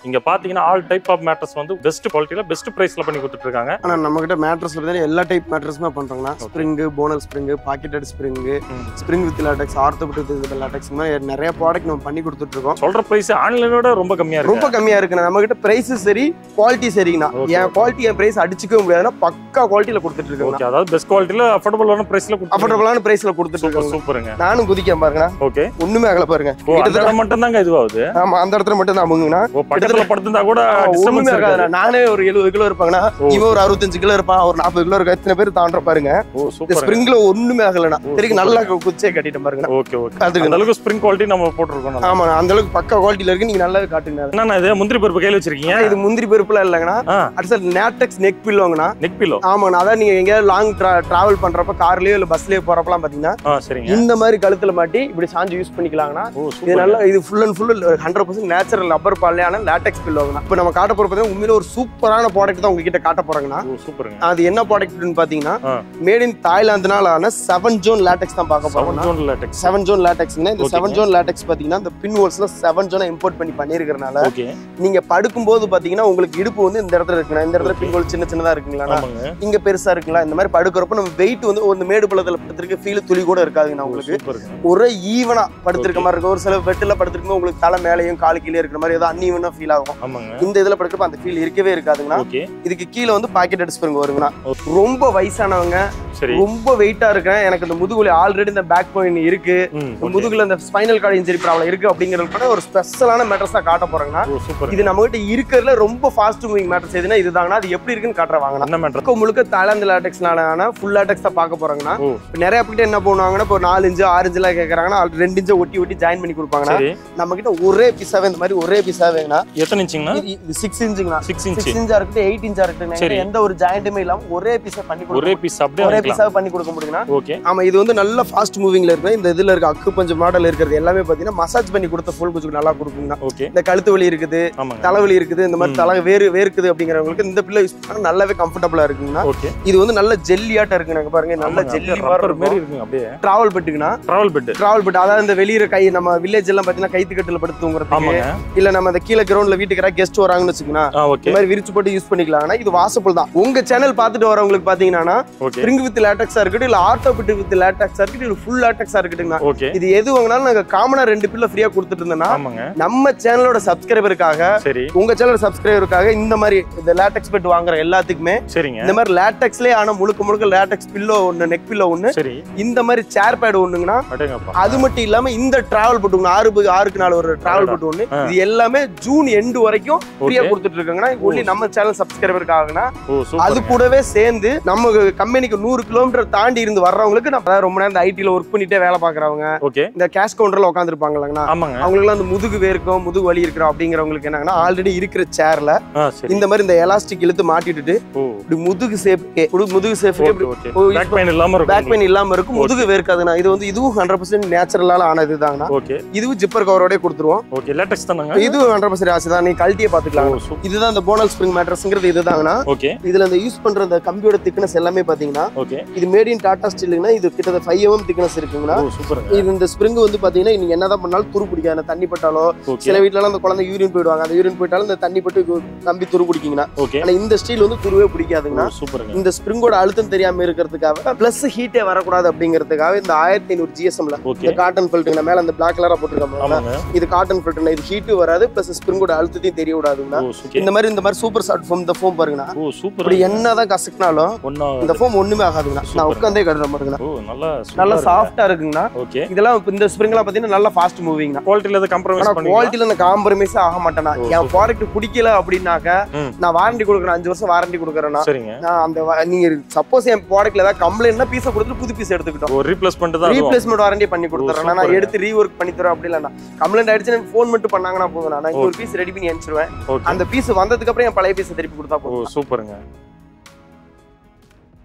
இங்க பாத்தீங்கன்னா all type of mattress வந்து பெஸ்ட் குவாலிட்டியில பெஸ்ட் பிரைஸ்ல பண்ணி கொடுத்துட்டு இருக்காங்க ஆனா நம்ம கிட்ட மேட்ரஸ்ல பார்த்தீங்கன்னா எல்லா டைப் மேட்ரஸுமே பண்றோம்னா spring bonnell spring pocketed spring ம். Spring with latex ortho bed with latex இந்த மாதிரி நிறைய ப்ராடக்ட் நம்ம பண்ணி கொடுத்துட்டு இருக்கோம் சொல்ற பிரைஸ் ஆன்லைனோட ரொம்ப கம்மியா இருக்கு ரொம்ப கம்மியா இருக்குண்ணா நம்ம கிட்ட பிரைஸ் சரி குவாலிட்டி சரிங்கண்ணா Okay. என் குவாலிட்டி என் பிரைஸ் அடிச்சுக்கவே முடியாதுன்னா பக்கா குவாலிட்டியில கொடுத்துட்டு இருக்கோம் ஓகே அதாவது பெஸ்ட் குவாலிட்டியில அஃபோர்டபுளான பிரைஸ்ல கொடுத்து அஃபோர்டபுளான பிரைஸ்ல கொடுத்துட்டு சூப்பர் இருக்கோம் சூப்பருங்க நானும் குதிக்க பாருங்கண்ணா ஓகே ஒண்ணுமே ஆகல பாருங்க ஓ அந்த கிட்டத்தட்ட இடம் மட்டும் தாங்க இதுவாகுது ஆமா அந்த இடத்துல மட்டும் தான் அமுங்கண்ணா ஓ பக்கத்துல படுத்திருந்தா கூட ஒண்ணுமே டிஸ்டர்பன்ஸ் ஆகாதுண்ணா இருக்காது நானே ஒரு எழுபது கிலோ இருப்பாங்கண்ணா ஓ. இவன் ஒரு அறுபத்தஞ்சு கிலோ இருப்பான் ஒரு நாற்பது கிலோ இருக்கா இத்தனை பேர் தாண்ட பாருங்க ஓ இந்த சூப்பர் ஸ்ப்ரிங்ல ஒண்ணுமே ஆகலண்ணா ஓ, திருப்பி super. நல்லா குச்சியே கட்டிட்டு பாருங்கண்ணா ஓகே ஓகே அதுக்கு அந்த அளவுக்கு ஸ்ப்ரிங் குவாலிட்டி நம்ம போட்டுருக்கோம் நல்லா. ஆமா அந்த அளவுக்கு பக்கா குவாலிட்டில இருக்கு நீங்க நல்லா காட்டுங்க என்னண்ணா இது முந்திரி பருப்பு கையில வச்சிருக்கீங்க இது முந்திரி பருப்புலாம் இல்லைங்கண்ணா ஆ அடுத்த நேட்டெக்ஸ் நெக் பில்லோங்கண்ணா நெக் பிலோ ஆமாண்ணா அதான் நீங்க எங்கேயாவது லாங் டிராவல் பண்றப்ப கார்லயோ இல்ல பஸ்லயோ போறப்பலாம் பாத்தீங்கன்னா ஆ சரிங்க இந்த மாதிரி கழுத்துல மாட்டி இப்படி சாஞ்சு யூஸ் பண்ணிக்கலாங்கண்ணா ஓ இது சூப்பர் நல்லா இது full and full hundred percent natural rubber பால்லையான லேட்டெக்ஸ் பில்லோங்கண்ணா இப்போ நம்ம காட்ட போற பார்த்தீங்கன்னா உண்மையில ஒரு சூப்பரான ப்ராடக்ட் தான் உங்ககிட்ட காட்ட போறாங்கண்ணா ஓ சூப்பருங்க அது என்ன ப்ராடக்ட்னு பாத்தீங்கன்னா ஆ. மேட் இன் தாய்லாந்துனால ஆன செவன் ஜோன் லேட்டெக்ஸ் தான் பார்க்க செவன் போறோம்னா ஜோன் லேட்டெக்ஸ் செவன் ஜோன் லேட்டெக்ஸ்ங்க இந்த Okay. செவன் ஜோன் லேட்டெக்ஸ் பாத்தீங்கன்னா இந்த பின் ஹோல்ஸ்ல செவன் ஜோனை இம்போர்ட் பண்ணி பண்ணிருக்கிறனால ஓகே நீங்க படுக்கும்போது பாத்தீங்கன்னா உங்களுக்கு இடுப்பு வந்து இந்த இடத்துல இருக்குண்ணா இந்த இடத்துல பின் ஹோல் சின்ன சின்னதா இருக்குங்களா ஆமாங்க இங்க பெருசா இருக்குங்களா இந்த மாதிரி படுக்கிறப்ப நம்ம வெயிட் வந்து ஒரு மேடு பள்ளத்துல படுத்திருக்க ஃபீல் துளி கூட இருக்காதுங்கண்ணா உங்களுக்கு சூப்பருங்க ஒரே ஈவனா படுத்திருக்க மாதிரி இருக்கும் ஒரு சில வெட்டில படுத்திருக்கும் உங்களுக்கு தலை மேலேயும் காலு கீழே இருக்கிற மாதிரி ஏதோ அன்ஈவனா ஃபீல் ஆகும் ஆமாங்க இந்த இதுல படுக்கிறப்ப அந்த ஃபீல் இருக்கவே இருக்காதுங்கண்ணா ஓகே இதுக்கு கீழே வந்து பாக்கெட் அடிச்சுருங்க வருங்கண்ணா Okay. ரொம்ப வயசானவங்க சரி ரொம்ப வெயிட்டா இருக்கேன் எனக்கு இந்த முதுகுல ஆல்ரெடி இந்த பேக் பெயின் இருக்கு ம் இந்த முதுகுல இந்த ஸ்பைனல் கார்டு இன்ஜரி ப்ராப்ளம் இருக்கு அப்படிங்கிறது கூட ஒரு ஸ்பெஷலான மேட்டர்ஸ் தான் காட்ட போறேங்கன்னா ஓ சூப்பர் இது நம்ம கிட்ட இருக்கிறதுல ரொம்ப ஃபாஸ்ட் மூவிங் மேட்டர்ஸ் எதுனா இதுதாங்கண்ணா அது எப்படி இருக்குன்னு காட்டுற வாங்கண்ணா என்ன மேட்டர் முழுக்க முழுக்க தாய்லாந்து லாட்டெக்ஸ்னால ஃபுல் லாட்டெக்ஸ் தான் பார்க்க போறாங்கன்னா ஓ இப்ப நிறைய பேர்கிட்ட என்ன பண்ணுவாங்கன்னா இப்போ ஒரு நாலு இன்ச்சு ஆறு இன்ச்சுலாம் கேட்கறாங்கன்னா அது ரெண்டு இன்ச்சை ஒட்டி ஒட்டி ஜாயின் பண்ணி கொடுப்பாங்கன்னா சரி நம்ம கிட்ட ஒரே பீஸாவே இந்த மாதிரி ஒரே பீஸா வேணும்னா எத்தனை இன்ச்சுங்கண்ணா இது- இது சிக்ஸ் இன்ச்சுங்கண்ணா சிக்ஸ் சிக்ஸ் இன்ச்சு இன்ச்சா இருக்கட்டும் எயிட் இன்ச்சா இருக்கட்டும் சரி. எந்த ஒரு ஜாயிண்ட்டுமே இல்லாம ஒரே பீஸா பண்ணி ஒரே கொடுக்க பீஸ் அப்படியே ஒரே வாங்கிக்கலாம் பீஸாவே பண்ணி கொடுக்க முடியுங்கன்னா ஓகே ஆமா இது வந்து நல்ல ஃபாஸ்ட் மூவிங்ல இருக்கு இந்த இதுல இருக்க அக்கு பஞ்சு மாடல் இருக்கிறது எல்லாமே பாத்தீங்கன்னா மசாஜ் பண்ணி கொடுத்த ஃபுல் குச்சுக்கு நல்லா கொடுக்குங்கண்ணா ஓகே இந்த கழுத்து வலி இருக்குது ஆமாங்க தலைவலி இருக்குது இந்த மாதிரி ம். தலை வேறு வேர்க்குது அப்படிங்கிறவங்களுக்கு இந்த பிள்ளை யூஸ் பண்ணா நல்லாவே கம்ஃபர்டபுளா இருக்குங்கண்ணா ஓகே இது வந்து நல்ல ஜெல்லியாட்டம் இருக்கு நாங்க பாருங்க நல்ல ஜெல்லி மாதிரி ரப்பர் மாதிரி இருக்கும் இருக்குங்க அப்படியே டிராவல் பெட்டுக்குண்ணா டிராவல் பெட் டிராவல் பெட் அதாவது இந்த வெளியில கை நம்ம வில்லேஜ் எல்லாம் பாத்தீங்கன்னா கைத்து கட்டுல படுத்து தூங்குறதுக்கு ஆமாங்க இல்ல நம்ம அந்த கீழே கிரவுண்ட்ல வீட்டுக்கு கெஸ்ட் வராங்கன்னு வச்சுக்கோங்க ஆ இந்த ஓகே மாதிரி விரிச்சு போட்டு யூஸ் பண்ணிக்கலாம்னா இது வாசபிள் தான் உங்க சேனல் பார்த்துட்டு வரவங்களுக்கு பாத்தீங்கன்னா ஓகே ஸ்ப்ரிங் வித் லேட்டக்ஸா இருக்கட்டும் இல்ல ஆர்த்தோபிட் வித் லேட்டக்ஸா இருக்கட்டும் இல்ல ஃபுல் லேட்டக்ஸா இருக்கட்டுங்கண்ணா ஓகே இது எது வாங்கினாலும் நாங்க காமனா ரெண்டு பில்ல ஃப்ரீயா கொடுத்துட்டு இருந்தோம்னா ஆமாங்க நம்ம சேனலோட சப்ஸ்கிரைபருக்காக சரி உங்க சேனல் சப்ஸ்கிரைபருக்காக இந்த மாதிரி இந்த லேட்டக்ஸ் பெட் வாங்குற எல்லாத்துக்குமே சரிங்க இந்த மாதிரி லேட்டக்ஸ்லயே ஆன முழுக்க முழுக்க லேட்டக்ஸ் பில்லோ ஒண்ணு நெக் பில்லோ ஒண்ணு சரி இந்த மாதிரி சேர் பேட் ஒண்ணுங்கன்னா அடேங்கப்பா அது மட்டும் இல்லாம இந்த டிராவல் போட்டு ஒண்ணு ஆறு பு- ஆறுக்கு நாலு ஒரு டிராவல் போட்டு ஒண்ணு ஆ. இது எல்லாமே ஜூன் எண்டு வரைக்கும் ஃப்ரீயா ஓகே கொடுத்துட்டு இருக்காங்கன்னா ஒன்லி நம்ம சேனல் சப்ஸ்கிரைபருக்காகனா ஓ அது சூப்பர் கூடவே சேர்ந்து நம்ம கம்பெனிக்கு நூறு கிலோமீட்டர் தாண்டி இருந்து வர்றவங்களுக்கு நம்ம அதாவது ரொம்ப நேரம் ஐடில ஒர்க் பண்ணிட்டே வேலை பாக்குறவங்க ஓகே இந்த கேஷ் கவுண்டர்ல உட்காந்துருப்பாங்களாங்கண்ணா ஆமாங்க அவங்களுக்குலாம் அந்த முதுகு வேர்க்கும் முதுகு வலி இருக்கிறோம் அப்படிங்கிறவங்களுக்கு என்னங்கன்னா ஆல்ரெடி இருக்கிற சேர்ல ஆ சரி இந்த மாதிரி இந்த எலாஸ்டிக் இழுத்து மாட்டிட்டு ஓ இப்படி முதுகு சேஃப்கே முதுகு சேஃப்கே okay okay oh, back pain இல்லாம பேக் இருக்கும் பெயின் இல்லாம இருக்கும் முதுகு வேர்க்காதுண்ணா இது வந்து இதுவும் ஹண்ட்ரட் பர்சன்ட் நேச்சுரலால ஆனது தாங்கண்ணா ஓகே இதுவும் ஜிப்பர் கவரோடய கொடுத்துருவோம் ஓகே லேட்டக்ஸ் தானங்க இதுவும் ஹண்ட்ரட் பர்சன்ட் ஆசை தான் நீ கழட்டியே ஓ பாத்துக்கலாம் சூப்பர் இதுதான் இந்த போனல் ஸ்ப்ரிங் மேட்ரஸ்ங்கிறது இதுதாங்கண்ணா ஓகே இதுல இந்த யூஸ் பண்ற இந்த கம்பியோட திக்னஸ் எல்லாமே பாத்தீங்கன்னா ஓகே இது மேட் இன் டாடா ஸ்டீலுங்கன்னா இது கிட்டத்தட்ட ஃபைவ் எம்எம் திக்னஸ் இருக்குங்கண்ணா ஓ சூப்பருங்க இது இந்த ஸ்ப்ரிங் வந்து பாத்தீங்கன்னா நீங்க என்னதான் பண்ணாலும் துரு பிடிக்காது அந்த தண்ணி பட்டாலோ ஓகே சில வீட்ல எல்லாம் அந்த குழந்தை யூரின் போயிடுவாங்க அந்த யூரின் போயிட்டாலும் இந்த தண்ணி பட்டு கு- கம்பி துரு பிடிக்குங்கண்ணா ஓகே ஆனா இந்த ஸ்டீல் வந்து துருவே பிடிக்காதுங்கண்ணா ஓ சூப்பருங்க இந்த ஸ்ப்ரிங்கோட அழுத்தம் தெரியாம இருக்கிறதுக்காக பிளஸ் ஹீட்டே வரக்கூடாது அப்படிங்கிறதுக்காக இந்த ஆயிரத்தி ஐநூறு ஜிஎஸ்எம்ல ஓகே இந்த காட்டன் ஃபில்ட்டுங்க மேல அந்த பிளாக் கலரா போட்டிருக்காங்க ஆமாங்க இது காட்டன் ஃபில்ட்டுங்க இது ஹீட்டு வராது பிளஸ் ஸ்ப்ரிங்கோட அழுத்தத்தையும் தெரிய விடாதுங்கண்ணா ஓ சூப்பர் இந்த மாதிரி இந்த மாதிரி சூப்பர் சாஃப்ட் ஃபோம் இந்த ஃபோம் பாருங்கண்ணா ஓ சூப்பர் இப்படி என்னதான் கசக்குனாலும் ஒன்னா இந்த ஃபோம் ஒண்ணுமே ஆகாதுங்கண்ணா நான் Super. உட்காந்தே கட்டுற பாருங்கண்ணா ஓ நல்லா நல்லா சாஃப்டா இருக்குங்கண்ணா ஓகே இதெல்லாம் இப்ப இந்த ஸ்ப்ரிங்லாம் பாத்தீங்கன்னா நல்லா ஃபாஸ்ட் மூவிங்ண்ணா குவாலிட்டில எது கம்ப்ரமைஸ் ஆனா பண்ணி குவாலிட்டில நான் காம்ப்ரமைஸே ஆக மாட்டேனா ஓ, என் super. ப்ராடக்ட் பிடிக்கல அப்படின்னாக்க ம். நான் வாரண்டி கொடுக்குறேன் அஞ்சு வருஷம் வாரண்டி கொடுக்குறேன்னா சரிங்க நான் அந்த வா- நீங்க சப்போஸ் என் ப்ராடக்ட்ல ஏதாவது கம்ப்ளைண்ட்னா பீஸை கொடுத்துட்டு புது பீஸ் எடுத்துக்கிட்டோம் ஓ ரீப்ளேஸ்மெண்ட் தான் அதுவும். ரீப்ளேஸ்மெண்ட் வாரண்டி பண்ணி கொடுத்துறேன் நான் super. எடுத்து ரீஒர்க் பண்ணி தரேன் அப்படி இல்லைண்ணா கம்ப்ளைண்ட் ஆயிடுச்சு ஃபோன் மட்டும் பண்ணாங்கன்னா போதும் நான் இன்னொரு பீஸ் ரெடி பண்ணி அனுப்பிச்சிருவேன் ஓகே அந்த பீஸ் வந்ததுக்கு அப்புறம் என் பழைய பீஸ் திருப்பி கொடுத்தா ஓ போதும் சூப்பருங்க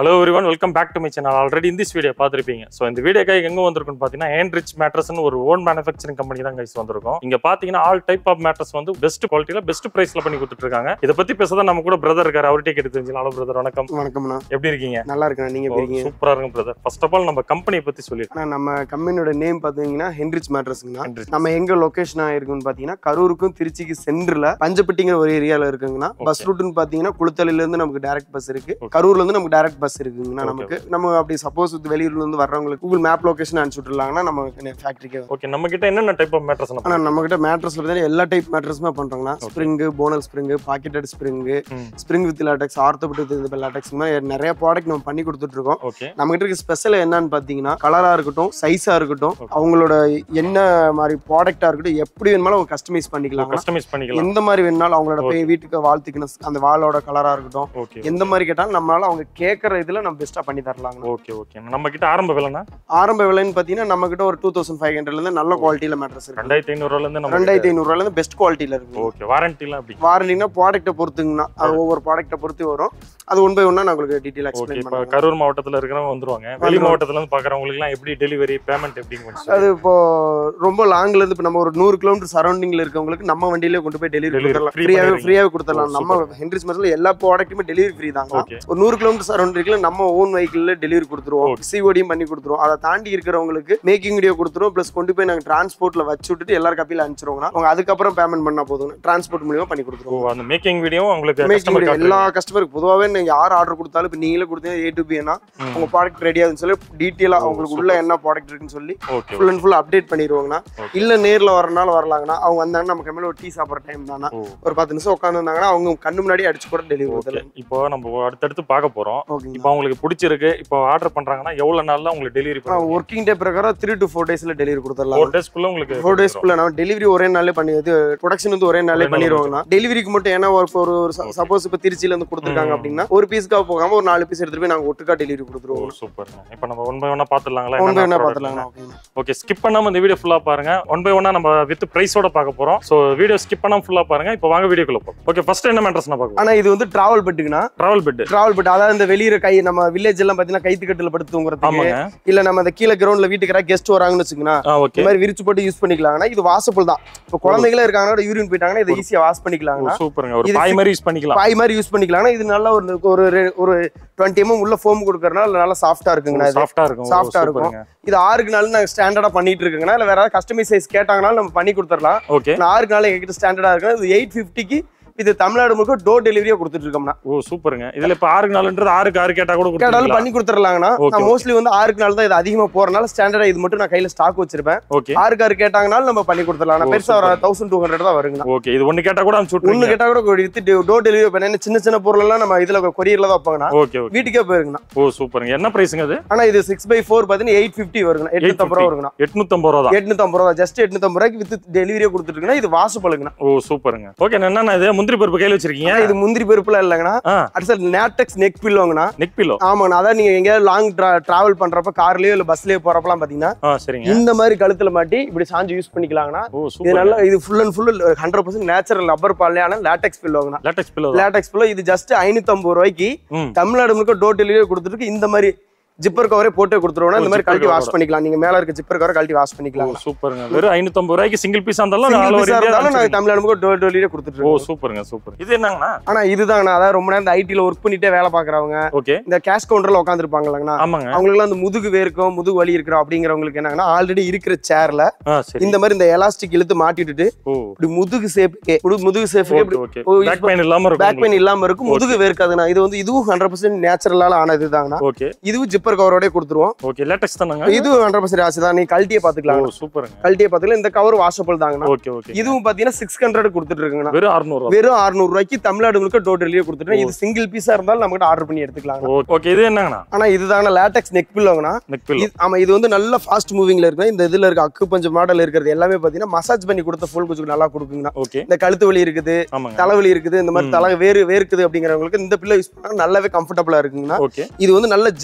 hello everyone welcome back to my channel already இந்த வீடியோ பார்த்துருப்பீங்க ஸோ இந்த வீடியோக்காக எங்க வந்திருக்குன்னு பார்த்தீங்கன்னா ஹேண்ட் ரிச் மேட்ரஸ்னு ஒரு ஓன் மேனுஃபேக்சரிங் கம்பெனி தான் கைஸ் வந்திருக்கும் இங்க பார்த்தீங்கன்னா ஆல் டைப் ஆஃப் மேட்ரஸ் வந்து பெஸ்ட் குவாலிட்டியில் பெஸ்ட் ப்ரைஸ்ல பண்ணி கொடுத்துட்டு இருக்காங்க இதை பத்தி பேசதான் நம்ம கூட பிரதர் இருக்காரு அவர்கிட்ட கேட்டு தெரிஞ்சுக்கலாம் ஹலோ பிரதர் வணக்கம் வணக்கம்ண்ணா எப்படி இருக்கீங்க நல்லா இருக்கேன் நீங்க எப்படி இருக்கீங்க சூப்பரா இருக்கும் பிரதர் ஃபர்ஸ்ட் ஆஃப் ஆல் நம்ம கம்பெனியை பத்தி சொல்லிடுறோம் ஆனா நம்ம கம்பெனியோட நேம் பாத்தீங்கன்னா ஹென்ரிச் மேட்ரஸ்ங்கண்ணா Henrich. நம்ம எங்க லொகேஷனா இருக்குன்னு பாத்தீங்கன்னா கரூருக்கும் திருச்சிக்கு சென்டர்ல பஞ்சப்பட்டிங்கிற ஒரு ஏரியால இருக்குங்கண்ணா Okay. பஸ் ரூட்னு பாத்தீங்கன்னா குளுத்தலையில இருந்து நமக்கு டைரக்ட் பஸ் இருக்கு Okay. கரூர்ல இருந்து நமக்கு டைரக்ட் பஸ் இருக்குங்கண்ணா Okay, நமக்கு நம்ம அப்படி சப்போஸ் வெளியூர்ல இருந்து வர்றவங்களுக்கு கூகுள் மேப் லொகேஷன் அனுப்பிச்சு விட்டுலாங்கன்னா நம்ம ஃபேக்டரிக்கு ஓகே நம்ம கிட்ட என்னென்ன டைப் ஆஃப் மேட்ரஸ் ஆனா நம்ம கிட்ட மேட்ரஸ்ல பார்த்தீங்கன்னா எல்லா டைப் மேட்ரஸுமே பண்றோம்னா Okay. Spring bonnell spring pocketed spring ம். Spring with latex ortho bed with latex மாதிரி நிறைய ப்ராடக்ட் நம்ம பண்ணி கொடுத்துட்டு இருக்கோம் ஓகே நம்ம கிட்ட இருக்க ஸ்பெஷல் என்னன்னு பாத்தீங்கன்னா கலரா இருக்கட்டும் சைஸா இருக்கட்டும் Okay. அவங்களோட என்ன மாதிரி ப்ராடக்டா இருக்கட்டும் எப்படி வேணுமாலும் அவங்க கஸ்டமைஸ் பண்ணிக்கலாம் கஸ்டமைஸ் பண்ணிக்கலாம் எந்த மாதிரி வேணாலும் அவங்களோட போய் வீட்டுக்கு வால் திக்னஸ் அந்த வாலோட கலரா இருக்கட்டும் ஓகே எந்த மாதிரி கேட்டாலும் நம்மளால அவங்க கேட்கற இதுல நம்ம பெஸ்டா பண்ணி தரலாங்க ஓகே ஓகே நம்ம கிட்ட ஆரம்ப விலைனா ஆரம்ப விலைன்னு பாத்தீங்கன்னா நம்ம கிட்ட ஒரு டூ தௌசண்ட் ஃபைவ் ஹண்ட்ரட்ல இருந்து நல்ல குவாலிட்டியில மேட்ரஸ் இருக்கு ரெண்டாயிரத்தி ஐநூறுல இருந்து நம்ம ரெண்டாயிரத்தி ஐநூறுல இருந்து பெஸ்ட் குவாலிட்டியில இருக்கு ஓகே வாரண்டிலாம் அப்படி வாரண்டினா ப்ராடக்ட்டை பொறுத்துங்கண்ணா அது ஒவ்வொரு ப்ராடக்ட்டை பொறுத்து வரும் அது ஒன் பை ஒன்னா நான் உங்களுக்கு டீட்டெயில் ஓகே எக்ஸ்பிளைன் இப்போ பண்ணுறேன் கரூர் மாவட்டத்துல இருக்கிறவங்க வந்துருவாங்க வெளி வந்துருவாங்க. மாவட்டத்துல இருந்து பாக்குறவங்களுக்கு எல்லாம் எப்படி டெலிவரி பேமெண்ட் எப்படின்னு கொஞ்சம் சொல்லுங்க. அது இப்போ ரொம்ப லாங்ல இருந்து இப்போ நம்ம ஒரு நூறு கிலோமீட்டர் சரௌண்டிங்ல இருக்கவங்களுக்கு நம்ம வண்டியிலே கொண்டு போய் டெலிவரி Delivery கொடுத்துடலாம் free ஃப்ரீயாவே பண்ணிடுவீங்க. ஃப்ரீயாவே கொடுத்துடலாம் ஓ, நம்ம super. ஹென்ரிஸ் மரத்தில் எல்லா ப்ராடக்ட்டுமே டெலிவரி ஃப்ரீ தாங்க ஓகே ஒரு நூறு கிலோமீட்டர் சரௌண்டிங்ல நம்ம ஓன் வெஹிக்கிள்ல டெலிவரி கொடுத்துருவோம் Okay. சிஓடியும் பண்ணி கொடுத்துருவோம் அதை தாண்டி இருக்கிறவங்களுக்கு மேக்கிங் வீடியோ கொடுத்துருவோம் ப்ளஸ் கொண்டு போய் நாங்கள் டிரான்ஸ்போர்ட்ல வச்சு விட்டுட்டு எல்லாரும் கப்பியில் அனுப்பிச்சிருவோம்னா அவங்க அதுக்கப்புறம் பேமெண்ட் பண்ணா போதும் டிரான்ஸ்போர்ட் மூலியமா பண்ணி ஓ கொடுத்துருவோம் அந்த மேக்கிங் வீடியோ உங்களுக்கு மேக்கிங் கஸ்டமர் வீடியோ எல்லா கஸ்டமருக்கு பொதுவாகவே நீங்க யார் ஆர்டர் கொடுத்தாலும் இப்போ நீங்களே கொடுத்தீங்க ஏ டு பின்னா உங்க ப்ராடக்ட் ரெடி ஆகுதுன்னு சொல்லி டீட்டெயிலாக ஓ, அவங்களுக்கு super. உள்ள என்ன ப்ராடக்ட் இருக்குன்னு சொல்லி okay full and full update பண்ணிடுவாங்கண்ணா Okay. இல்ல நேர்ல வரனால வரலாங்கண்ணா அவங்க வந்தாங்கன்னா நம்ம கம்மியில் ஒரு டீ சாப்பிட்ற டைம் தானா ஓ ஒரு பத்து நிமிஷம் உட்காந்துருந்தாங்கன்னா அவங்க கண்ணு முன்னாடி அடிச்சு கூட டெலிவரி ஓகே கொடுத்துருங்க இப்போ நம்ம அடுத்தடுத்து பார்க்க போறோம் ஓகேங்களா இப்போ அவங்களுக்கு பிடிச்சிருக்கு இப்போ ஆர்டர் பண்றாங்கன்னா எவ்வளவு நாள்ல உங்களுக்கு டெலிவரி பண்ணுவோம் ஒர்க்கிங் டே பிரகாரம் த்ரீ டு ஃபோர் டேஸ்ல டெலிவரி கொடுத்துடலாம் ஃபோர் டேஸ்க்குள்ள உங்களுக்கு ஃபோர் டேஸ்க்குள்ள நம்ம டெலிவரி ஒரே நாளே பண்ணி இது ப்ரொடக்ஷன் வந்து ஒரே நாளே ஒரே நாள்ல பண்ணிடுவாங்கண்ணா டெலிவரிக்கு மட்டும் ஏன்னா ஒரு ஒரு Okay. சப்போஸ் இப்போ திருச்சியில இருந்து கொடுத்துருக்காங்க ம். அப்படின்னா ஒரு பீஸ்க்காக போகாம ஒரு நாலு பீஸ் எடுத்துட்டு போய் நாங்க ஒட்டுக்கா டெலிவரி ஓ கொடுத்துருவோம் சூப்பர் இப்போ நம்ம ஒன் பை ஒன்னா பாத்துடலாங்களா ஒன் பை என்னென்ன ஒன்னா product பார்த்துலாங்கண்ணா ஓகேங்களா ஓகே ஸ்கிப் பண்ணாம இந்த வீடியோ ஃபுல்லா பாருங்க ஒன் பை ஒன்னா நம்ம வித் பிரைஸோட பார்க்க போறோம் சோ வீடியோ ஸ்கிப் பண்ணாம ஃபுல்லா பாருங்க இப்போ வாங்க வீடியோக்குள்ள போறோம் ஓகே ஃபர்ஸ்ட் என்ன மேட்ரஸ் நான் பார்க்க ஆனா இது வந்து டிராவல் பெட்டுக்குண்ணா டிராவல் பெட் டிராவல் பெட் அதாவது இந்த வெளியில கை நம்ம வில்லேஜ் எல்லாம் பாத்தீங்கன்னா கைத்துக்கட்டுல படுத்து தூங்குறதுக்கு ஆமாங்க இல்ல நம்ம அந்த கீழே கிரவுண்ட்ல வீட்டுக்கு கெஸ்ட் வராங்கன்னு வச்சுக்கோங்களேன் ஆ இந்த ஓகே மாதிரி விரிச்சு போட்டு யூஸ் பண்ணிக்கலாம்னா இது வாசபிள் தான் இப்போ குழந்தைங்களே இருக்காங்கன்னா யூரின் போயிட்டாங்கன்னா இதை ஈஸியா வாஷ் பண்ணிக்கலாம்னா சூப்பருங்க ஒரு இது பாய் மாதிரி யூஸ் பண்ணிக்கலாம் பாய் மாதிரி யூஸ் பண்ணிக்கலாம்னா இது நல்லா ஒரு ஒரு ரெ- ஒரு டுவெண்ட்டி எம்எம் உள்ள ஃபோம் கொடுக்கறனால நல்லா சாஃப்டா இருக்குங்கண்ணா இது சாஃப்டா இருக்கும் Soft ஆ இருக்கும். இது ஆறுக்கு நாள் நாங்கள் ஸ்டாண்டர்டா பண்ணிட்டு இருக்குங்கண்ணா இல்ல வேற ஏதாவது கஸ்டமைஸ் சைஸ் கேட்டாங்கனாலும் நம்ம பண்ணி கொடுத்துடலாம் ஓகே நான் ஆறுக்கு நாள் எங்ககிட்ட ஸ்டாண்டர்டா இருக்கு இது எயிட் ஃபிஃப்டிக்கு இது தமிழ்நாடு முழுக்க டோர் டெலிவரியா கொடுத்துட்டு இருக்கோம்னா ஓ சூப்பருங்க இதுல இப்ப ஆறுக்கு நாலுன்றது ஆறுக்கு ஆறு கேட்டா கூட கேட்டாலும் கொடுத்துருக்கலாம் பண்ணி கொடுத்துடலாங்கண்ணா Okay, நான் okay. மோஸ்ட்லி வந்து ஆறுக்கு நாள் தான் இது அதிகமா போறனால ஸ்டாண்டர்டா இது மட்டும் நான் கையில ஸ்டாக் வச்சிருப்பேன் ஓகே ஆறுக்கு ஆறு கேட்டாங்கனாலும் நம்ம பண்ணி கொடுத்துடலாம் ஓ, நான் பெருசா ஒரு super. தௌசண்ட் டூ ஹண்ட்ரட் தான் வருங்கண்ணா ஓகே இது ஒண்ணு கேட்டா கூட அனுப்பிச்சு ஒண்ணு விட்டுருங்க கேட்டா கூட வித்து டோர் டெலிவரி பண்ண சின்ன சின்ன பொருள் எல்லாம் நம்ம இதுல கொரியர்ல தான் வைப்பாங்கண்ணா ஓகே ஓகே வீட்டுக்கே போயிருங்கண்ணா ஓ சூப்பருங்க என்ன பிரைஸுங்க அது ஆனா இது சிக்ஸ் பை ஃபோர் பாத்தீங்கன்னா எயிட் ஃபிஃப்டி வருங்கண்ணா எட்நூத்தம்பது ரூபா வருங்கண்ணா எட்நூத்தம்பது ரூபா தான் எட்நூத்தம்பது ரூபா ஜஸ்ட் எட்நூத்தம்பது ரூபாய்க்கு வித் டெலிவரியே கொடுத்துருக்குன்னா இது வாசப்பழுங்கண்ணா ஓ சூப்பருங்க ஓகே என்னன்னா இது முந்திரி பருப்பு கையில வச்சிருக்கீங்க இது முந்திரி பருப்புலாம் இல்லைங்கண்ணா ஆ அடுத்த நேட்டெக்ஸ் நெக் பில்லுவாங்கண்ணா நெக் பில்லோ ஆமாங்கண்ணா அதான் நீங்க எங்கேயாவது லாங் டிராவல் பண்றப்ப கார்லயோ இல்ல பஸ்லயோ போறப்பலாம் பாத்தீங்கன்னா ஆ சரிங்க இந்த மாதிரி கழுத்துல மாட்டி இப்படி சாஞ்சு யூஸ் பண்ணிக்கலாங்கண்ணா ஓ இது சூப்பர் நல்லா இது full and full hundred percent natural rubber பால்லையான லேட்டெக்ஸ் பில்லுவாங்கண்ணா லேட்டக்ஸ் பில்லோ லேட்டெக்ஸ் பில்லோ இது ஜஸ்ட் ஐநூத்தம்பது ரூபாய்க்கு ம் தமிழ்நாடு முழுக்க டோர் டெலிவரி கொடுத்துருக்கு இந்த மாதிரி ஜிப்பர் கவரே போட்டு கொடுத்துருவோம்னா இந்த ஓ, மாதிரி zipper கழட்டி cover. வாஷ் பண்ணிக்கலாம் நீங்க மேல இருக்க ஜிப்பர் கவரை கழட்டி வாஷ் ஓ பண்ணிக்கலாம் சூப்பருங்க வெறும் ஐநூத்தம்பது ரூபாய்க்கு சிங்கிள் பீஸ் இருந்தாலும் சிங்கிள் all over பீஸா India இருந்தாலும் நாங்க அனுப்பிச்சிருக்கீங்க. தமிழ்நாடு முழுக்க டோர் டெலிவரி கொடுத்துட்டு ஓ இருக்கோம் சூப்பருங்க சூப்பர் இது என்னங்கண்ணா ஆனா இதுதாங்கண்ணா அதாவது ரொம்ப நேரம் ஐடில ஒர்க் பண்ணிட்டே வேலை பாக்குறவங்க ஓகே இந்த கேஷ் கவுண்டர்ல உட்காந்துருப்பாங்களாங்கண்ணா ஆமாங்க அவங்களுக்குலாம் அந்த முதுகு வேர்க்கும் முதுகு வலி இருக்கிறோம் அப்படிங்கிறவங்களுக்கு என்னங்கன்னா ஆல்ரெடி இருக்கிற சேர்ல ஆ சரி இந்த மாதிரி இந்த எலாஸ்டிக் இழுத்து மாட்டிட்டு ஓ இப்படி முதுகு சேஃப்கே முதுகு சேஃப்கே ஓகே இப்படி ஓகே ஓ, பேக் பெயின் இல்லாம பேக் இருக்கும் பெயின் இல்லாம இருக்கும் முதுகு வேர்க்காதுண்ணா இது வந்து இதுவும் ஹண்ட்ரட் பர்சன்ட் நேச்சுரலால ஆனது தாங்கண்ணா ஓகே இதுவும் ஜிப்பர் கவரோட கொடுத்துருவோம் ஓகே லேட்டக்ஸ் தானங்க இதுவும் ஹண்ட்ரட் பர்சன்ட் ஆச்சு தான் நீ கழட்டியே ஓ பாத்துக்கலாம் சூப்பருங்க கழட்டியே பாத்துக்கலாம் இந்த கவர் வாஷபிள் தாங்கண்ணா ஓகே ஓகே இதுவும் பாத்தீங்கன்னா சிக்ஸ் ஹண்ட்ரட் கொடுத்துட்டு இருக்குங்கண்ணா வெறும் 600 ரூபா வெறும் 600 ரூபாய்க்கு தமிழ்நாடு முழுக்க டோர் டெலிவரி கொடுத்துட்டு இது சிங்கிள் பீஸா இருந்தாலும் நம்ம கிட்ட ஆர்டர் பண்ணி எடுத்துக்கலாம் ஓகே இது என்னங்கண்ணா ஆனா இதுதாங்க லேட்டெக்ஸ் நெக் பில்லோங்கண்ணா நெக் பில்லோ இது- ஆமா இது வந்து நல்ல ஃபாஸ்ட் மூவிங்ல இருக்கு இந்த இதுல இருக்க அக்கு பஞ்சு மாடல் இருக்கிறது எல்லாமே பாத்தீங்கன்னா மசாஜ் பண்ணி கொடுத்த ஃபுல் கொஞ்சம் நல்லா கொடுக்குங்கண்ணா ஓகே இந்த கழுத்து வலி இருக்குது ஆமாங்க தலைவலி இருக்குது இந்த மாதிரி ம். தலை வேறு வேர்க்குது அப்படிங்கிறவங்களுக்கு இந்த பில்லோ யூஸ் பண்ணா நல்லாவே கம்ஃபர்டபுளா இருக்குங்கண்ணா ஓகே இது வந்து நல்ல ஜெல்லியாட்ட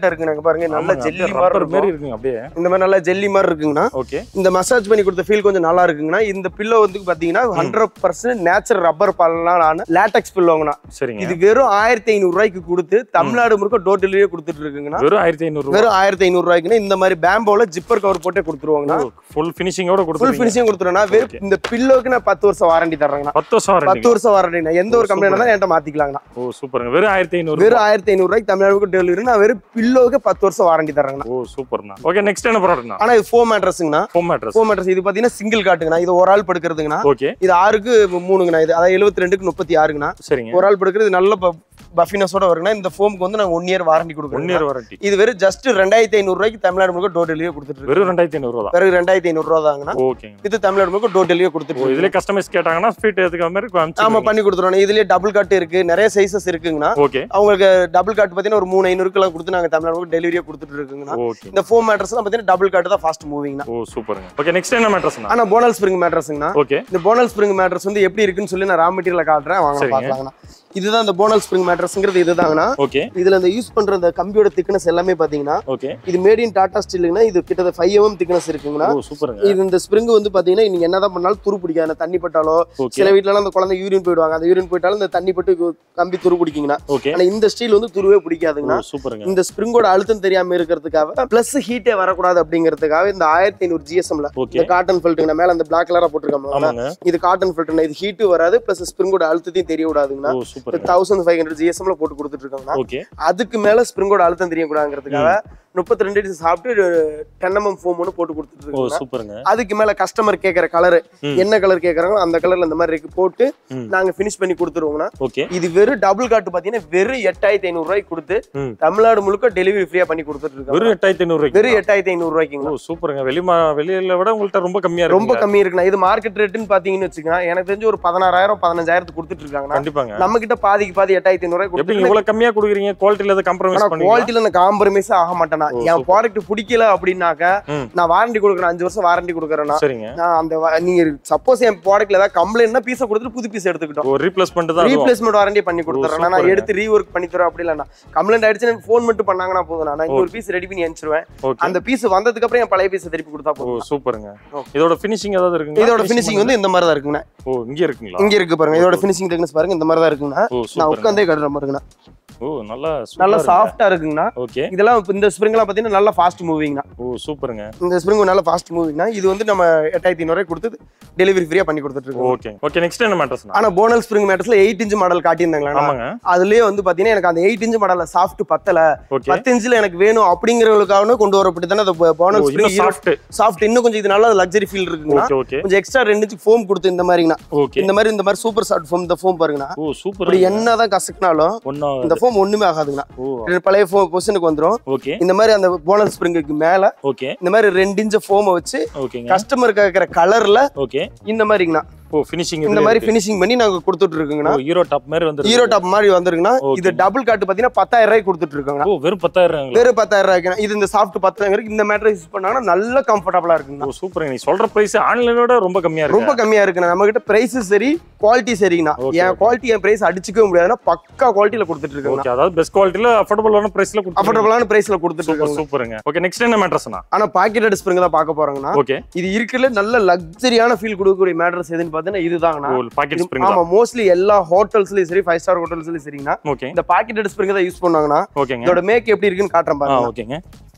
இருக்குங்க இங்க பாருங்க நல்ல ஜெல்லி மாதிரி ரப்பர் இருக்கும் மாதிரி இருக்குங்க அப்படியே இந்த மாதிரி நல்லா ஜெல்லி மாதிரி இருக்குங்கண்ணா ஓகே இந்த மசாஜ் பண்ணி கொடுத்த ஃபீல் கொஞ்சம் நல்லா இருக்குங்கண்ணா இந்த பில்லோ வந்து பாத்தீங்கன்னா ஹண்ட்ரட் பர்சன்ட் நேச்சுரல் ரப்பர் பால்லாம் ஆன லேட்டக்ஸ் பில்லோங்கண்ணா சரிங்க இது வெறும் ஆயிரத்தி ஐநூறு ரூபாய்க்கு கொடுத்து தமிழ்நாடு முழுக்க டோர் டெலிவரியே கொடுத்துட்டு இருக்குங்கண்ணா வெறும் ஆயிரத்தி ஐநூறு ரூபாய் வெறும் ஆயிரத்தி ஐநூறு ரூபாய்க்குன்னு இந்த மாதிரி பேம்போல ஜிப்பர் கவர் போட்டே கொடுத்துருவாங்கண்ணா ஃபுல் ஃபினிஷிங்கோட ஃபுல் கொடுத்துருங்க ஃபினிஷிங் கொடுத்துருவேன்னா வெறும் Okay. இந்த பில்லோக்கு நான் பத்து வருஷம் வாரண்டி தர்றேங்கண்ணா பத்து வருஷம் பத்து வாரண்டி வருஷம் வாரண்டிண்ணா எந்த ஒரு ஓ, கம்பெனி super. தான் என்கிட்ட மாத்திக்கலாங்கண்ணா ஓ சூப்பருங்க வெறும் ஆயிரத்தி ஐநூறு வெறும் ஆயிரத்தி ஐநூறு ரூபாய்க்கு தமிழ்நாடுக்கு டெலிவரி நான் வெறும் பில்லோக்கு பத்து வருஷம் வாரண்டி தர்றேங்கண்ணா ஓ சூப்பர்ண்ணா ஓகே நெக்ஸ்ட் என்ன ப்ராடக்ட்னா ஆனா இது ஃபோம் மேட்ரஸ்ங்கண்ணா ஹோம் அட்ரஸ் ஃபோம் மேட்ரஸ் இது பாத்தீங்கன்னா சிங்கிள் காட்டுங்கண்ணா இது ஒரு ஆள் படுக்கிறதுங்கண்ணா ஓகே இது ஆறுக்கு மூணுங்கண்ணா இது அதாவது எழுபத்தி ரெண்டுக்கு முப்பத்தி ஆறுங்கண்ணா சரிங்க ஒரு ஆள் படுக்கிறது நல்ல பஃபினஸோட வருங்கண்ணா இந்த ஃபோமுக்கு வந்து நாங்க ஒன் இயர் வாரண்டி ஒன் கொடுக்குறோம் இயர் வாரண்டி இது வெறும் ஜஸ்ட் ரெண்டாயிரத்தி ஐநூறு ரூபாய்க்கு தமிழ்நாடு முழுக்க டோர் டெலிவரி கொடுத்துட்டு இருக்கு வெறும் ரெண்டாயிரத்தி ஐநூறு ரூபா தான் வெறும் ரெண்டாயிரத்தி ஐநூறு ரூபா தாங்கண்ணா ஓகேங்க இது தமிழ்நாடு முழுக்க டோர் டெலிவரி கொடுத்துட்டு ஓ இருக்கு. இதுல கஸ்டமைஸ் கேட்டாங்கன்னா ஸ்பீட் ஏத்துக்கிற மாதிரி ஆமா காமிச்சு பண்ணி கொடுத்துருவோம் இதுலயே டபுள் காட் இருக்கு நிறைய சைசஸ் இருக்குங்கண்ணா ஓகே அவங்களுக்கு டபுள் காட் பாத்தீங்கன்னா ஒரு மூணு ஐநூறுக்குலாம் கொடுத்து நாங்க தமிழ்நாடு டெலிவரியே கொடுத்துட்டு இருக்குங்கண்ணா ஓகே இந்த ஃபோம் மேட்ரஸ் பாத்தீங்கன்னா டபுள் காட் தான் ஃபாஸ்ட் மூவிங்னா ஓ சூப்பருங்க ஓகே நெக்ஸ்ட் என்ன மேட்ரஸ்னா ஆனா போனல் ஸ்ப்ரிங் மேட்ரஸ்ங்கண்ணா ஓகே இந்த போனல் ஸ்ப்ரிங் மேட்ரஸ் வந்து எப்படி இருக்குன்னு சொல்லி நான் ரா மெட்டீரியல காட்டுறேன் வாங்க சரிங்க. பார்க்கலாங்கண்ணா இதுதான் இந்த போனல் ஸ்ப்ரிங் மேட்ரஸ்ங்கிறது இதுதாங்கண்ணா ஓகே இதுல இந்த யூஸ் பண்ற இந்த கம்பியோட திக்னஸ் எல்லாமே பாத்தீங்கன்னா ஓகே இது மேட் இன் டாடா ஸ்டீலுங்கன்னா இது கிட்டத்தட்ட ஃபைவ் எம்எம் திக்னஸ் இருக்குங்கண்ணா ஓ சூப்பருங்க இது இந்த ஸ்ப்ரிங் வந்து பாத்தீங்கன்னா நீங்க என்னதான் பண்ணாலும் துரு பிடிக்காது அந்த தண்ணி பட்டாலோ ஓகே சில வீட்ல அந்த குழந்தை யூரின் போயிடுவாங்க அந்த யூரின் போயிட்டாலும் இந்த தண்ணி பட்டு கு- கம்பி துரு பிடிக்குங்கண்ணா ஓகே ஆனா இந்த ஸ்டீல் வந்து துருவே ஓ பிடிக்காதுங்கண்ணா சூப்பருங்க இந்த ஸ்ப்ரிங்கோட அழுத்தம் தெரியாம இருக்கிறதுக்காக பிளஸ் ஹீட்டே வரக்கூடாது அப்படிங்கிறதுக்காக இந்த ஆயிரத்தி ஐநூறு ஜிஎஸ்எம்ல ஓகே இந்த காட்டன் ஃபில்ட்டுங்க மேல அந்த பிளாக் கலரா போட்டிருக்காங்க ஆமாங்க இது காட்டன் ஃபில்டர் இது ஹீட்டு வராது பிளஸ் ஸ்ப்ரிங்கோட அழுத்தத்தையும் தெரிய விடாதுங்கண்ணா ஓ சூப்பருங்க தௌசண்ட் ஃபைவ் ஹண்ட்ரட் ஜிஎஸ்எம்ல போட்டு கொடுத்துட்டு இருக்காங்கண்ணா ஓகே அதுக்கு மேல ஸ்ப்ரிங்கோட அழுத்தம் தெரியக்கூடாதுங்கிறதுக்காக முப்பத்தி ரெண்டு சாப்பிட்டு டென் எம்எம் ஃபோம் ஒன்று போட்டு கொடுத்துட்டு ஓ இருக்காங்க சூப்பருங்க அதுக்கு மேல கஸ்டமர் கேட்கற கலர் ம். என்ன கலர் கேட்கறாங்களோ அந்த கலர்ல இந்த மாதிரி இருக்கு போட்டு ம். நாங்க ஃபினிஷ் பண்ணி கொடுத்துருவோங்கண்ணா ஓகே இது வெறும் டபுள் காட்டு பாத்தீங்கன்னா வெறும் எட்டாயிரத்தி ஐநூறு ரூபாய்க்கு கொடுத்து ம். தமிழ்நாடு முழுக்க டெலிவரி ஃப்ரீயா பண்ணி கொடுத்துட்டு இருக்காங்க வெறும் எட்டாயிரத்தி ஐநூறு வெறும் எட்டாயிரத்தி ஐநூறு ரூபாய்க்குங்க ஓ சூப்பருங்க வெளிமா வெளியில விட உங்கள்ட்ட ரொம்ப கம்மியா ரொம்ப இருக்கு கம்மி இருக்குண்ணா இது மார்க்கெட் ரேட்டுன்னு பாத்தீங்கன்னு வச்சுக்கோங்க எனக்கு தெரிஞ்சு ஒரு பதினாறாயிரம் பதினஞ்சாயிரத்துக்கு கொடுத்துட்டு இருக்காங்கண்ணா கண்டிப்பாங்க நம்ம கிட்ட பாதிக்கு பாதி எட்டாயிரத்தி ஐநூறு எப்படி கொடுத்து இவ்வளவு கம்மியா குடுக்குறீங்க குவாலிட்டில எதாவது கம்ப்ரமைஸ் ஆனா பண்ணி குவாலிட்டில நான் காம்ப்ரமைஸே ஆக மாட்டேனா ஓ, என் super. ப்ராடக்ட் பிடிக்கல அப்படின்னாக்க ம். நான் வாரண்டி கொடுக்குறேன் அஞ்சு வருஷம் வாரண்டி கொடுக்குறேன்னா சரிங்க நான் அந்த வ- நீங்க சப்போஸ் என் ப்ராடக்ட்ல ஏதாவது கம்ப்ளைண்ட்னா பீஸை கொடுத்துட்டு புது பீஸ் எடுத்துக்கிட்டோம் ஓ ரீப்ளேஸ்மெண்ட் தான் அதுவும். ரீப்ளேஸ்மெண்ட் வாரண்டி பண்ணி கொடுத்துறேன் நான் சூப்பருங்க. எடுத்து ரீஒர்க் பண்ணி தரேன் அப்படி இல்லைண்ணா கம்ப்ளைண்ட் ஆயிடுச்சு ஃபோன் மட்டும் பண்ணாங்கன்னா போதும் நான் இன்னொரு பீஸ் ரெடி பண்ணி அனுப்பிச்சிருவேன் ஓகே அந்த பீஸ் வந்ததுக்கு அப்புறம் என் பழைய பீஸ் திருப்பி கொடுத்தா ஓ போதும் சூப்பருங்க Okay. இதோட ஃபினிஷிங் ஏதாவது இருக்குங்களா இதோட ஃபினிஷிங் வந்து இந்த மாதிரி தான் இருக்குங்கண்ணா ஓ இங்க இருக்குங்களா இங்க இருக்கு பாருங்க இதோட ஃபினிஷிங் டெக்னஸ் பாருங்க இந்த மாதிரி தான் இருக்குங்கண்ணா ஓ நான் சூப்பருங்க உட்காந்தே கட்டுற பாருங்கண்ணா ஓ நல்லா நல்லா சூப்பரா சாஃப்டா இருக்குங்கண்ணா ஓகே இதெல்லாம் இப்ப இந்த ஸ்ப்ரிங்லாம் பாத்தீங்கன்னா நல்லா ஃபாஸ்ட் மூவிங்ண்ணா ஓ சூப்பருங்க இந்த ஸ்ப்ரிங் நல்ல ஃபாஸ்ட் மூவிங்னா இது வந்து நம்ம எட்டாயிரத்தி ஐநூறு கொடுத்து டெலிவரி ஃப்ரீயா பண்ணி கொடுத்துட்டு இருக்கோம் ஓகே ஓகே நெக்ஸ்ட் என்ன மேட்டர்ஸ்னா ஆனா போனல் ஸ்ப்ரிங் மேட்டர்ஸ்ல எயிட் இன்ச் மாடல் காட்டியிருந்தாங்களா ஆமாங்க அதுலயே வந்து பாத்தீங்கன்னா எனக்கு அந்த எயிட் இன்ச் மாடல்ல சாஃப்ட் பத்தல ஓகே பத்து இன்ச்ல எனக்கு வேணும் அப்படிங்கிறவங்களுக்காக கொண்டு வரப்பட்டு தானே அந்த போனல் ஓ இன்னும் ஸ்ப்ரிங் சாஃப்ட் சாஃப்ட் இன்னும் கொஞ்சம் இது நல்லா லக்ஸரி ஃபீல் இருக்குங்கண்ணா ஓகே ஓகே கொஞ்சம் எக்ஸ்ட்ரா ரெண்டு இன்ச் ஃபோம் கொடுத்து இந்த மாதிரிங்கண்ணா ஓகே இந்த மாதிரி இந்த மாதிரி சூப்பர் சாஃப்ட் ஃபோம் இந்த ஃபோம் பாருங்கண்ணா ஓ சூப்பர் இப்படி என்னதான் கசக்குனாலும் ஒன்னா இந்த ஃபோம் ஒண்ணுமே ஆகாதுங்கண்ணா ஓ பழைய ஃபோம் பொசிஷனுக்கு வந்துரும் ஓகே இந்த மாதிரி அந்த போனல் ஸ்ப்ரிங்குக்கு மேல ஓகே இந்த மாதிரி ரெண்டு இன்ச் ஃபோமை வச்சு ஓகேங்க கஸ்டமர் கேட்குற கலர்ல ஓகே இந்த மாதிரிங்கண்ணா ஓ ஃபினிஷிங் இந்த மாதிரி ஃபினிஷிங் பண்ணி நாங்க கொடுத்துட்டு இருக்கோங்கண்ணா ஓ ஹீரோ டாப் மாதிரி வந்து ஹீரோ டாப் மாதிரி வந்துருங்கண்ணா Okay. இது டபுள் காட்டு பாத்தீங்கன்னா பத்தாயிரம் ரூபாய்க்கு கொடுத்துட்டு இருக்கோங்கண்ணா ஓ வெறும் பத்தாயிரம் வெறும் பத்தாயிரம் ரூபாய்க்கு இது இந்த சாஃப்ட் பத்தாயிரம் இந்த மேட்ரு யூஸ் பண்ணாங்கன்னா நல்ல கம்ஃபர்டபுளா இருக்குங்கண்ணா ஓ சூப்பர் நீ சொல்ற பிரைஸ் ஆன்லைனோட ரொம்ப கம்மியா இருக்கு ரொம்ப கம்மியா இருக்குண்ணா நம்ம கிட்ட பிரைஸ் சரி குவாலிட்டி சரிங்கண்ணா Okay, என் okay. குவாலிட்டி என் பிரைஸ் அடிச்சுக்கவே முடியாதுன்னா பக்கா குவாலிட்டியில கொடுத்துட்டு இருக்கோங்கண்ணா ஓகே அதாவது பெஸ்ட் குவாலிட்டில அஃபோர்டபுளான பிரைஸ்ல கொடுத்து அஃபோர்டபுளான பிரைஸ்ல கொடுத்துட்டு சூப்பர் இருக்கோங்க சூப்பருங்க ஓகே நெக்ஸ்ட் என்ன மேட்ரஸ்னா ஆனா பாக்கெட் ஸ்ப்ரிங் தான் பார்க்க போறாங்கண்ணா ஓகே இது இருக்கிறதுல நல்ல லக்ஸரியான ஃபீல் கொடுக்கக்கூடிய மேட்ரஸ் எதுன்னு பார்த்தீங்கன்னா இதுதாங்கண்ணா ஓ பாக்கெட் இது- ஸ்ப்ரிங் ஆமா மோஸ்ட்லி எல்லா ஹோட்டல்ஸ்லயும் சரி ஃபைவ் ஸ்டார் ஹோட்டல்ஸ்லயும் சரிங்கண்ணா ஓகே இந்த பாக்கெட் ஸ்ப்ரிங் தான் யூஸ் பண்ணாங்கன்னா ஓகேங்க இதோட மேக் எப்படி இருக்குன்னு காட்டுறேன் ஆ பாருங்க ஓகேங்க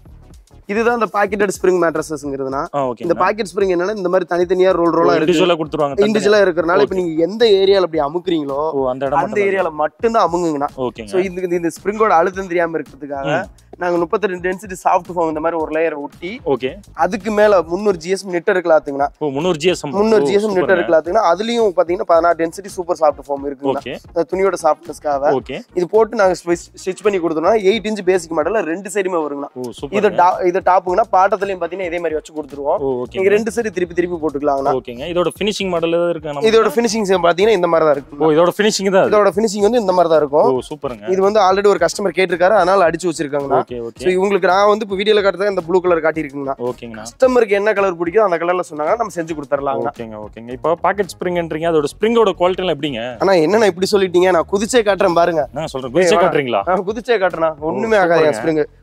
இதுதான் இந்த பாக்கெட்டட் ஸ்ப்ரிங் மேட்ரஸஸ்ங்கிறதுனா ஆ இந்த ஓகேங்க பாக்கெட் ஸ்ப்ரிங் என்னன்னா இந்த மாதிரி தனித்தனியா ரோல் ரோலா இருக்கு இண்டிவிஜுவலா கொடுத்துருவாங்க தனித்தனியா. இண்டிவிஜுவலா இருக்கிறனால இப்ப நீங்க எந்த ஏரியால அப்படி அமுக்குறீங்களோ ஓ அந்த இடம் அந்த ஏரியால மட்டும்தான் அமுங்குங்கண்ணா ஓகேங்க சோ இந்த இந்த ஸ்ப்ரிங்கோட அழுத்தம் தெரியாம இருக்கிறதுக்காக நாங்க முப்பத்தி ரெண்டு டென்சிட்டி சாஃப்ட் ஃபோம் இந்த மாதிரி ஒரு லேயர் ஒட்டி ஓகே அதுக்கு மேல முந்நூறு ஜிஎஸ்எம் நெட்டர் கிளாத்துங்கண்ணா ஓ 300 ஜிஎஸ்எம் முந்நூறு ஜிஎஸ்எம் நெட்டர் கிளாத்துங்கன்னா அதுலயும் பாத்தீங்கன்னா பதினாறு டென்சிட்டி சூப்பர் சாஃப்ட் ஃபோம் இருக்குங்கண்ணா ஓகே அந்த துணியோட சாஃப்ட்னஸ்க்காக ஓகே இது போட்டு நாங்க ஸ்டிச் பண்ணி கொடுத்தோம்னா எயிட் இன்ச் பேசிக் மாடல்ல ரெண்டு சைடுமே வருங்கண்ணா ஓ இது சூப்பர் டா இது டாப்புங்கன்னா பாட்டத்துலயும் பாத்தீங்கன்னா இதே மாதிரி வச்சு கொடுத்துருவோம் ஓ நீங்க ஓகேங்க ரெண்டு சைடு திருப்பி திருப்பி போட்டுக்கலாங்கண்ணா ஓகேங்க இதோட ஃபினிஷிங் மாடல் ஏதாவது இருக்கு நம்ம இதோட ஃபினிஷிங் பாத்தீங்கன்னா இந்த மாதிரி தான் இருக்கும் ஓ இதோட ஃபினிஷிங் தான் அது இதோட ஃபினிஷிங் வந்து இந்த மாதிரி தான் இருக்கும் ஓ சூப்பருங்க இது வந்து ஆல்ரெடி ஒரு கஸ்டமர் கேட்டிருக்காரு அதனால அடிச்சு வச்சிருக்காங்கண்ணா ஓகே ஓகே ஸோ இவங்களுக்கு நான் வந்து இப்போ வீடியோல காட்டுறது இந்த ப்ளூ கலர் காட்டியிருக்குங்கண்ணா ஓகேங்கண்ணா கஸ்டமருக்கு என்ன கலர் பிடிக்குதோ அந்த கலர்ல சொன்னாங்க நம்ம செஞ்சு கொடுத்துர்லாங்கண்ணா ஓகேங்க ஓகேங்க இப்போ பாக்கெட் ஸ்ப்ரிங்ன்றீங்க அதோட ஸ்ப்ரிங்கோட குவாலிட்டி எல்லாம் எப்படிங்க ஆனா என்னண்ணா இப்படி சொல்லிட்டீங்க நான் குதிச்சே காட்டுறேன் பாருங்க நான் சொல்றேன் குதிச்சே வா. காட்டுறீங்களா நான் குதிச்சே காட்டுறேன் ஒண்ணுமே ஆகாது என் சூப்பருங்க. ஸ்ப்ரிங்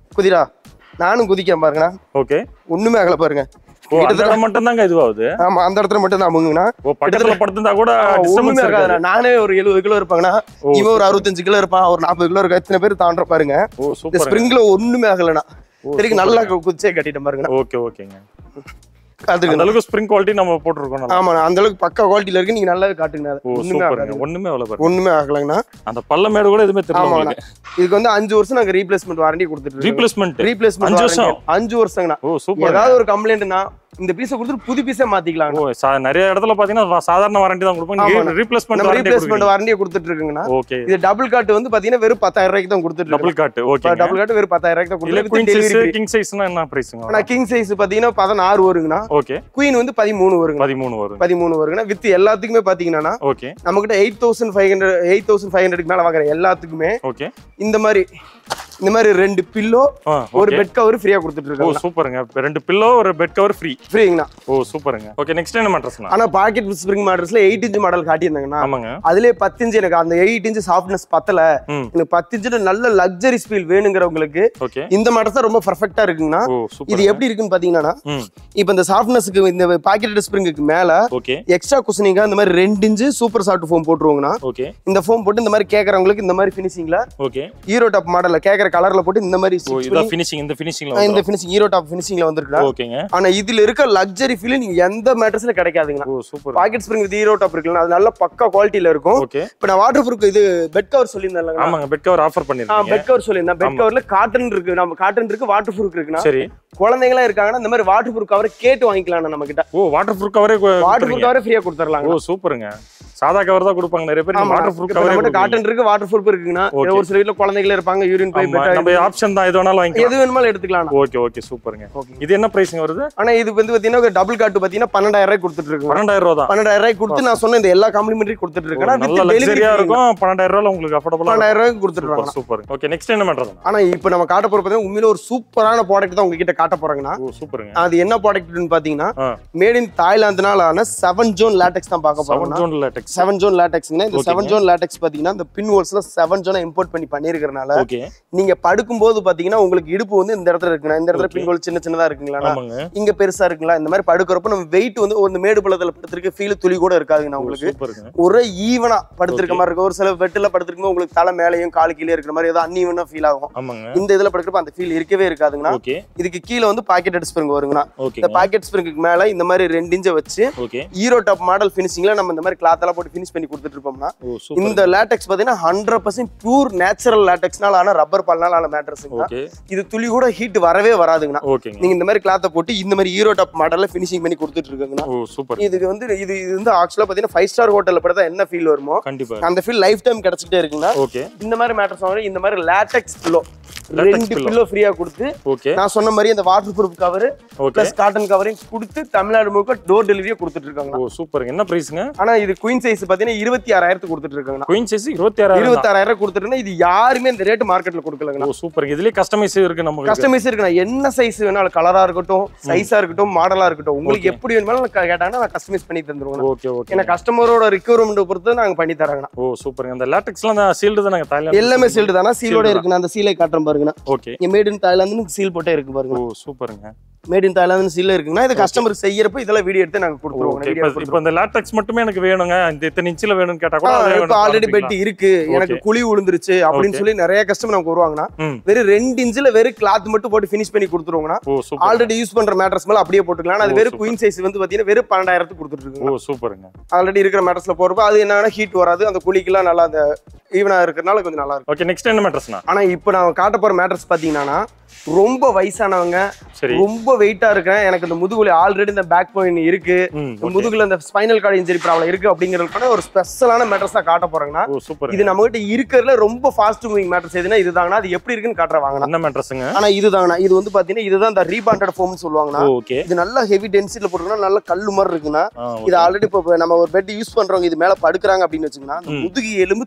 குதிரா நானும் குதிக்கிறேன் பாருங்கண்ணா ஓகே ஒண்ணுமே ஆகல பாருங்க ஓ அந்த இடம் மட்டும் தாங்க இதுவாகுது ஆமா அந்த இடத்துல மட்டும் தான் அமுங்குங்கண்ணா ஓ பக்கத்துல படுத்திருந்தா கூட ஒண்ணுமே டிஸ்டர்பன்ஸ் இருக்காது ஆகாதுண்ணா நானே ஒரு எழுபது கிலோ இருப்பாங்கண்ணா ஓ, இவன் ஒரு அறுபத்தஞ்சு கிலோ இருப்பான் ஒரு நாற்பது கிலோ இருக்கா இத்தனை பேர் தாண்ட பாருங்க ஓ இந்த சூப்பர் ஸ்ப்ரிங்ல ஒண்ணுமே ஆகலண்ணா ஓ, சரிங்க நல்லா குதிச்சே கட்டிட்டேன் பாருங்கண்ணா ஓகே ஓகேங்க காட்டுங்க அந்த அளவுக்கு ஸ்ப்ரிங் குவாலிட்டி நம்ம போட்டிருக்கோம் நல்லா. ஆமாண்ணா அந்த அளவுக்கு பக்கா குவாலிட்டியில இருக்கு நீங்க நல்லாவே காட்டுங்க ஓ ஒண்ணுமே சூப்பருங்க ஆகாது ஒண்ணுமே அவ்வளவு பாருங்க ஒண்ணுமே ஆகலங்கண்ணா அந்த பள்ளமேடு கூட எதுவுமே தெரியல ஆமாண்ணா உங்களுக்கு இதுக்கு வந்து அஞ்சு வருஷம் நாங்க ரீப்ளேஸ்மெண்ட் வாரண்டி கொடுத்துட்டு இருக்கோம் ரீப்ளேஸ்மெண்ட் ரீப்ளேஸ்மெண்ட் அஞ்சு வாரண்டி வருஷம்? அஞ்சு வருஷங்கண்ணா ஓ சூப்பர் ஏதாவது ஒரு கம்ப்ளைண்ட்னா இந்த பீஸை கொடுத்துட்டு புது பீஸே மாத்திக்கலாம் ஓ சா- நிறைய இடத்துல பாத்தீங்கன்னா சாதாரண வாரண்டி தான் கொடுப்பாங்க ஆமாண்ணா. ரீப்ளேஸ்மெண்ட் நம்ம வாரண்டி ரீப்ளேஸ்மெண்ட் வாரண்டியை கொடுத்துட்டு இருக்குங்கண்ணா ஓகே இது டபுள் காட் வந்து பாத்தீங்கன்னா வெறும் பத்தாயிரம் ரூபாய்க்கு தான் கொடுத்துட்டு double cot okay double cot வெறும் பத்தாயிரம் ரூபாய்க்கு தான் இல்ல கொடுத்துட்டு குயின் சைஸ் டெலிவரி கிங் சைஸ்னா என்ன பிரைஸ்ங்க ஆனா கிங் சைஸ் பாத்தீங்கன்னா பதினாறு வருங்கண்ணா ஓகே குயின் வந்து பதிமூணு வருங்க பதிமூணு வரும் பதிமூணு வருங்கண்ணா வித் எல்லாத்துக்குமே பாத்தீங்கன்னா ஓகே நம்ம கிட்ட eight thousand five hundred eight thousand five hundred மேல வாங்குற எல்லாத்துக்குமே ஓகே இந்த மாதிரி இந்த மாதிரி ரெண்டு பில்லோ ஆ ஒரு ஓகே பெட் கவர் ஃப்ரீயா கொடுத்துட்டு ஓ இருக்காங்க சூப்பருங்க ரெண்டு பில்லோ ஒரு பெட் கவர் ஃப்ரீ ஃப்ரீங்கண்ணா ஓ சூப்பருங்க ஓகே நெக்ஸ்ட் என்ன மேட்ரஸ்னா ஆனா பாக்கெட் ஸ்ப்ரிங் மாடல்ஸ்ல எயிட் இன்ச் மாடல் காட்டியிருந்தாங்கண்ணா ஆமாங்க அதுலயே பத்து இன்ச் எனக்கு அந்த எயிட் இன்ச் சாஃப்ட்னஸ் பத்தல ம் எனக்கு பத்து இன்ச்சு நல்ல லக்ஸரி ஃபீல் வேணுங்கிறவங்களுக்கு ஓகே இந்த மாடல் தான் ரொம்ப பர்ஃபெக்டா இருக்குங்கண்ணா ஓ இது சூப்பர் எப்படி இருக்குன்னு பாத்தீங்கன்னா ம் இப்போ இந்த சாஃப்ட்னஸ்க்கு இந்த பாக்கெட் ஸ்ப்ரிங்குக்கு மேல ஓகே எக்ஸ்ட்ரா குஷனிங்கா இந்த மாதிரி ரெண்டு இன்ச்சு சூப்பர் சாஃப்ட் ஃபோம் போட்டுருவோங்கண்ணா ஓகே இந்த ஃபோம் போட்டு இந்த மாதிரி கேக்குறவங்களுக்கு இந்த மாதிரி ஃபினிஷிங்ல ஓகே ஹீரோ டாப் மாடல்ல கேக்குற கலர்ல போட்டு இந்த மாதிரி ஓ stitch இதான் பண்ணி, ஃபினிஷிங் இந்த ஃபினிஷிங்ல இந்த வந்து ஃபினிஷிங் ஹீரோ டாப் ஃபினிஷிங்ல வந்திருக்குண்ணா ஓகேங்க ஆனா இதுல இருக்க லக்ஸரி ஃபீல் நீங்க எந்த மேட்டர்ஸ்ல கிடைக்காதுங்கண்ணா ஓ super pocket spring with hero top இருக்குல்ல அது நல்ல பக்கா குவாலிட்டியில இருக்கும் ஓகே இப்போ நான் வாட்டர் ப்ரூஃப் இது பெட் கவர் சொல்லியிருந்தேன் ஆமாங்க பெட் கவர் ஆஃபர் பண்ணிருக்கீங்க பெட் கவர் சொல்லியிருந்தேன் பெட் கவர்ல காட்டன் இருக்கு நம்ம காட்டன் இருக்கு வாட்டர் ப்ரூஃப் இருக்குண்ணா சரி குழந்தைங்களா இருக்காங்கன்னா இந்த மாதிரி வாட்டர் ப்ரூஃப் கவர் கேட்டு வாங்கிக்கலாம் நம்ம கிட்ட ஓ வாட்டர் ப்ரூஃப் கவரே வாட்டர் ப்ரூஃப் கவரே ஃப்ரீயா கொடுத்துடலாம் ஓ சூப்பருங்க சாதா கவர் தான் கொடுப்பாங்க நிறைய பேர் வாட்டர் ப்ரூஃப் கவரே மட்டும் காட்டன் இருக்கு வாட்டர் ப்ரூஃப் இருக்குங்கண்ணா Okay. ஒரு சில வீட்ல குழந்தைங்களே இருப்பாங்க யூரின் போய் ஆமா, நம்ம ஆப்ஷன் தான் எது வேணாலும் வாங்கிக்கலாம் எது வேணுமாலும் எடுத்துக்கலாம் ஓகே ஓகே சூப்பருங்க Okay. இது என்ன பிரைஸ்ங்க வருது ஆனா இது வந்து பாத்தீங்கன்னா டபுள் காட்டு பாத்தீங்கன்னா பன்னெண்டாயிரம் ரூபாய் கொடுத்துட்டு இருக்கு பன்னெண்டாயிரம் ரூபா தான் பன்னெண்டாயிரம் ரூபாய் கொடுத்து நான் சொன்ன இந்த எல்லா காம்ப்ளிமெண்டரி கொடுத்துட்டு இருக்கேன் ஆனா நல்ல with delivery லக்ஸரியா free. இருக்கும் பன்னெண்டாயிரம் ரூபாய் உங்களுக்கு அஃபோர்டபுளா பன்னெண்டாயிரம் ரூபாய்க்கு கொடுத்துட்டு சூப்பர் ஓகே நெக்ஸ்ட் என்ன பண்றது ஆனா இப்போ நம்ம காட்ட போற பார்த்தீங்கன்னா உண்மையில ஒரு சூப்பரான ப்ராடக்ட் தான் உங்ககிட்ட காட்ட போறாங்கன்னா ஓ சூப்பருங்க அது என்ன ப்ராடக்ட்னு பாத்தீங்கன்னா ஆ மேட் இன் தாய்லாந்துனால ஆன செவன் ஜோன் லேட்டெக்ஸ் தான் பார்க்க செவன் போறோம் ஜோன் லேட்டெக்ஸ் செவன் ஜோன் லேட்டெக்ஸ்ங்க இந்த Okay. செவன் ஜோன் லேட்டெக்ஸ் பாத்தீங்கன்னா இந்த பின் ஹோல்ஸ்ல செவன் ஜோனை இம்போர்ட் பண்ணி பண்ணிருக்கிறனால ஓகே நீங்க படுக்கும்போது பாத்தீங்கன்னா உங்களுக்கு இடுப்பு வந்து இந்த இடத்துல இருக்குண்ணா இந்த இடத்துல Okay. பின் ஹோல் சின்ன சின்னதா இருக்குங்களா ஆமாங்க இங்க பெருசா இருக்குங்களா இந்த மாதிரி படுக்கிறப்ப நம்ம வெயிட் வந்து ஒரு மேடு பள்ளத்துல படுத்திருக்க ஃபீல் துளி கூட இருக்காதுங்கண்ணா உங்களுக்கு சூப்பருங்க ஒரே ஈவனா படுத்திருக்க Okay. மாதிரி இருக்கும் ஒரு சில வெட்டில படுத்திருக்கும் உங்களுக்கு தலை மேலேயும் கால் கீழே இருக்கிற மாதிரி ஏதோ அன்ஈவனா ஃபீல் ஆகும் ஆமாங்க இந்த இதுல படுக்கிறப்ப அந்த ஃபீல் இருக்கவே இருக்காதுங்கண்ணா ஓகே இதுக்கு கீழே வந்து பாக்கெட் ஸ்ப்ரிங் வருங்கண்ணா இந்த ஓகே பாக்கெட் ஸ்ப்ரிங்க்கு மேல இந்த மாதிரி ரெண்டு இன்ச்சை வச்சு ஓகே ஹீரோ டாப் மாடல் ஃபினிஷிங்ல நம்ம இந்த மாதிரி கிளாத் எல்லாம் போட்டு ஃபினிஷ் பண்ணி கொடுத்துட்டு இருப்போம்னா ஓ சூப்பர் இந்த லேட்டெக்ஸ் பாத்தீங்கன்னா ஹண்ட்ரட் பர்சன்ட் பியூர் நேச்சுரல் லேட்டெக்ஸ்னால ஆன ரப்பர் பால்னால ஆன மேட்ரஸுங்க ஓகே இது துளி கூட ஹீட் வரவே வராதுங்கண்ணா ஓகேங்க நீங்க இந்த மாதிரி கிளாத்தை போட்டு இந்த மாதிரி ஹீரோ டாப் மாடல்ல ஃபினிஷிங் பண்ணி கொடுத்துட்டு இருக்காங்கண்ணா ஓ சூப்பர் இதுக்கு வந்து இது இது வந்து ஆக்சுவலா பாத்தீங்கன்னா ஃபைவ் ஸ்டார் ஹோட்டல்ல படுத்தா என்ன ஃபீல் வருமோ கண்டிப்பா அந்த ஃபீல் லைஃப் டைம் கிடைச்சிட்டே இருக்குங்கண்ணா ஓகே இந்த மாதிரி மேட்டர்ஸ் வாங்க இந்த மாதிரி லேட்டெக்ஸ் பில்லோ Latex ரெண்டு pillow. பில்லோ ஃப்ரீயா கொடுத்து ஓகே நான் சொன்ன மாதிரி அந்த waterproof cover okay plus cotton கவரையும் கொடுத்து தமிழ்நாடு முழுக்க டோர் டெலிவரியே கொடுத்துட்டு இருக்காங்க ஓ சூப்பருங்க என்ன பிரைஸ்ங்க ஆனா இது குயின் சைஸ் பாத்தீங்கன்னா இருபத்தி ஆறாயிரத்துக்கு கொடுத்துட்டு இருக்காங்க குயின் சைஸ் இருபத்தி ஆறாயிரம் இருபத்தாறாயிரம் கொடுத்துருந்தா இது யாருமே இந்த ரேட் மார்க்கெட்ல கொடுக்கலங்கண்ணா ஓ சூப்பருங்க இதுலயே கஸ்டமைஸ் இருக்கு நமக்கு கஸ்டமைஸ் இருக்குண்ணா என்ன சைஸ் வேணாலும் கலரா இருக்கட்டும் சைஸா இருக்கட்டும் மாடலா இருக்கட்டும் உங்களுக்கு எப்படி வேணுமாலும் க- கேட்டாங்கன்னா நான் கஸ்டமைஸ் பண்ணி தந்துருவேன் ஓகே ஓகே ஏன்னா கஸ்டமரோட ரிக்யூர்மெண்ட் பொறுத்து நாங்க பண்ணி தராங்கண்ணா ஓ சூப்பருங்க அந்த லேட்டெக்ஸ்லாம் தான் சீல்டு தான் நாங்க தாய்லாந்து எல்லாமே சீல்டு தானா சீலோட தான். இருக்குண்ணா அந்த சீலை காட்டுறேன் பாருங்கண்ணா ஓகே இங்க மேட் இன் தாய்லாந்துன்னு சீல் போட்டே இருக்கு பாருங்க ஓ சூப்பருங்க மேட் இன் தாய்லாந்து சீல் இருக்குங்கன்னா இது கஸ்டமர் செய்யறப்ப இதெல்லாம் வீடியோ எடுத்து நாங்க கொடுத்துருவோம் ஓகே வீடியோ இப்போ இப்போ இந்த லேட்டெக்ஸ் மட்டுமே எனக்கு வேணுங்க இந்த இத்தனை இன்ச்சில் வேணும்னு கேட்டா கூட அதே இப்போ வேணும் ஆல்ரெடி பெட் காமிப்பீங்களா? இருக்கு எனக்கு குழி விழுந்துருச்சு அப்படின்னு Okay. சொல்லி நிறைய கஸ்டமர் நமக்கு வருவாங்கன்னா ம் வெறும் ரெண்டு இன்ச்சில் வெறும் கிளாத் மட்டும் போட்டு ஃபினிஷ் பண்ணி கொடுத்துருவாங்கன்னா ஓ சூப்பர் ஆல்ரெடி யூஸ் பண்ற மேட்ரஸ் மேல அப்படியே போட்டுக்கலாம் அது ஓ, வெறும் super. குயின் சைஸ் வந்து பாத்தீங்கன்னா வெறும் பன்னெண்டாயிரத்துக்கு கொடுத்துட்டு ஓ இருக்கு சூப்பருங்க ஆல்ரெடி இருக்கிற மேட்ரஸ்ல போறப்ப அது என்னன்னா ஹீட் வராது அந்த குழிக்கெல்லாம் நல்லா அந்த ஈவனா இருக்கிறனால கொஞ்சம் நல்லா இருக்கும் ஓகே நெக்ஸ்ட் என்ன மேட்ரஸ்னா ஆனா இப்போ நான் காட்ட போற மேட்ரஸ் பாத்தீங்கன்னா ரொம்ப வயசானவங்க சரி ரொம்ப வெயிட்டா இருக்கேன் எனக்கு இந்த முதுகுல ஆல்ரெடி இந்த பேக் பெயின் இருக்கு ம் இந்த okay. முதுகுல இந்த ஸ்பைனல் கார்டு இன்ஜரி ப்ராப்ளம் இருக்கு அப்படிங்கிறதுக்கான ஒரு ஸ்பெஷலான மேட்டர்ஸா காட்ட போறாங்கன்னா ஓ சூப்பர் இது நம்ம கிட்ட இருக்கிறதுல ரொம்ப ஃபாஸ்ட் மூவிங் மேட்டர்ஸ் எதுனா இதுதாங்கண்ணா அது எப்படி இருக்குன்னு காட்டுற வாங்கண்ணா என்ன மேட்ரஸுங்க ஆனா இதுதாங்கண்ணா இது வந்து பாத்தீங்கன்னா இதுதான் இந்த ரீபாண்டட் ஃபோம்னு சொல்லுவாங்கண்ணா ஓகே இது நல்லா ஹெவி டென்சிட்டில போட்டுருக்கா நல்ல கல்லு மாதிரி இருக்குண்ணா ஆ இது ஆல்ரெடி இப்போ நம்ம ஒரு பெட் யூஸ் பண்றவங்க இது மேல படுக்குறாங்க அப்படின்னு வச்சுக்கோங்கன்னா அந்த ம். முதுகு எலும்பு துளி கூட